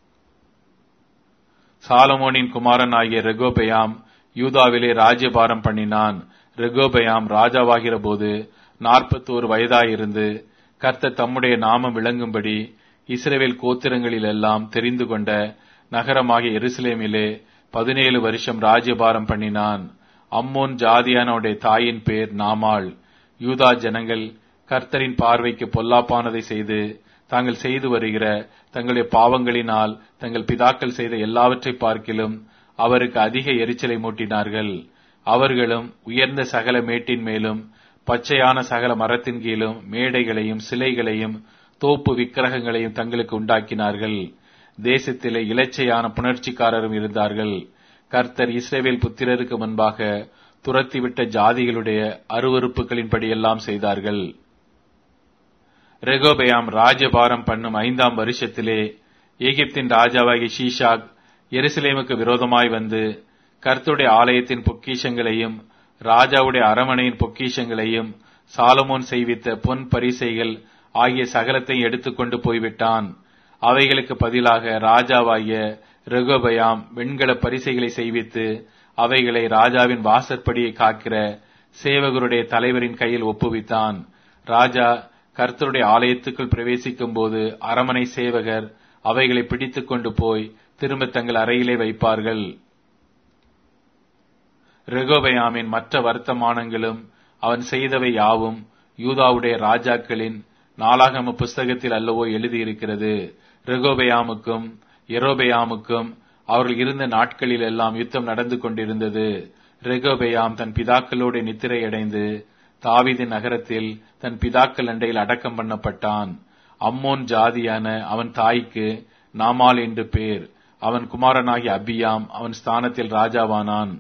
சாலமோனின் குமாரனாகிய ரெகோபெயாம் யூதாவிலே ராஜ்யபாரம் பண்ணினான் ரெகோபெயாம் ராஜாவாகிற போது நாற்பத்தோரு வயதாயிருந்து கர்த்த தம்முடைய நாமம் விளங்கும்படி இஸ்ரேவேல் கோத்திரங்களில் எல்லாம் தெரிந்து கொண்ட நகரமாகிய எருசலேமிலே பதினேழு வருஷம் ராஜ்யபாரம் பண்ணினான் அம்மோன் ஜாதியானோடைய தாயின் பேர் நாமாள் யூதா ஜனங்கள் கர்த்தரின் பார்வைக்கு பொல்லாப்பானதை செய்து தாங்கள் செய்து வருகிற தங்களுடைய பாவங்களினால் தங்கள் பிதாக்கள் செய்த எல்லாவற்றை பார்க்கிலும் அவருக்கு அதிக எரிச்சலை மூட்டினார்கள் அவர்களும் உயர்ந்த சகல மேட்டின் மேலும் பச்சையான சகல மரத்தின் கீழும் மேடைகளையும் சிலைகளையும் தோப்பு விக்கிரகங்களையும் தங்களுக்கு உண்டாக்கினார்கள் தேசத்திலே இலச்சையான புணர்ச்சிக்காரரும் இருந்தார்கள் கர்த்தர் இஸ்ரேவேல் புத்திரருக்கு முன்பாக துரத்திவிட்ட ஜாதிகளுடைய அருவறுப்புகளின்படியெல்லாம் செய்தார்கள் ரெகோபயாம் ராஜபாரம் பண்ணும் ஐந்தாம் வருஷத்திலே எகிப்தின் ராஜாவாகிய ஷீஷாக் எருசலேமுக்கு விரோதமாய் வந்து கர்த்துடைய ஆலயத்தின் பொக்கிஷங்களையும் ராஜாவுடைய அரமனையின் பொக்கிஷங்களையும் சாலமோன் செய்வித்த பொன் பரிசைகள் ஆகிய சகலத்தையும் எடுத்துக்கொண்டு போய்விட்டான் அவைகளுக்கு பதிலாக ராஜாவாகிய ரெகோபயாம் வெண்கல பரிசைகளை செய்வித்து அவைகளை ராஜாவின் வாசற்படியை காக்கிற சேவகருடைய தலைவரின் கையில் ஒப்புவித்தான் ராஜா கர்த்தருடைய ஆலயத்துக்குள் பிரவேசிக்கும் போது அரமனை சேவகர் அவைகளை பிடித்துக் கொண்டு போய் திரும்ப தங்கள் அறையிலே வைப்பார்கள் ரெகோபயாமின் மற்ற வர்த்தமானங்களும் அவன் செய்தவை யாவும் யூதாவுடைய ராஜாக்களின் நாளாகம புஸ்தகத்தில் அல்லவோ எழுதியிருக்கிறது ரெகோபயாமுக்கும் எரோபயாமுக்கும் அவர்கள் இருந்த நாட்களில் எல்லாம் யுத்தம் நடந்து கொண்டிருந்தது ரெகோபயாம் தன் பிதாக்களோடு நித்திரையடைந்து தாவீதின் நகரத்தில் தன் பிதாக்கள் அண்டையில் அடக்கம் பண்ணப்பட்டான் அம்மோன் ஜாதியான அவன் தாய்க்கு நாமால் என்று பேர் அவன் குமாரனாகிய அபியாம் அவன் ஸ்தானத்தில் ராஜாவானான்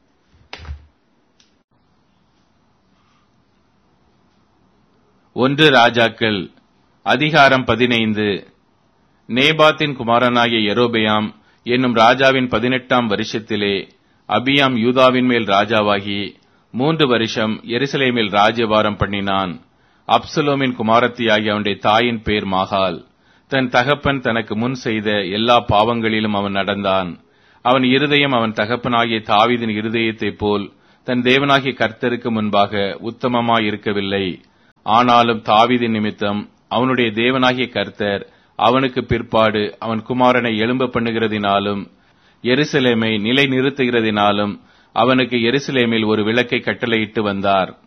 ஒன்று ராஜாக்கள் அதிகாரம் பதினைந்து நேபாத்தின் குமாரனாகிய எரோபெயாம் என்னும் ராஜாவின் பதினெட்டாம் வருஷத்திலே அபியாம் யூதாவின் மேல் ராஜாவாகி மூன்று வருஷம் எருசலேமில் ராஜ்யபாரம் பண்ணினான் அப்சலோமின் குமாரத்தியாகிய அவனுடைய தாயின் பேர் மாகால் தன் தகப்பன் தனக்கு முன் செய்த எல்லா பாவங்களிலும் அவன் நடந்தான் அவன் இருதயம் அவன் தகப்பனாகிய தாவீதின் இருதயத்தைப் போல் தன் தேவனாகிய கர்த்தருக்கு முன்பாக உத்தமமாய் இருக்கவில்லை ஆனாலும் தாவீதின் நிமித்தம் அவனுடைய தேவனாகிய கர்த்தர் அவனுக்கு பிற்பாடு அவன் குமாரனை எழும்ப பண்ணுகிறதினாலும் எருசலேமை நிலை நிறுத்துகிறதினாலும் அவனுக்கு எருசலேமில் ஒரு விளக்கை கட்டளையிட்டு வந்தார்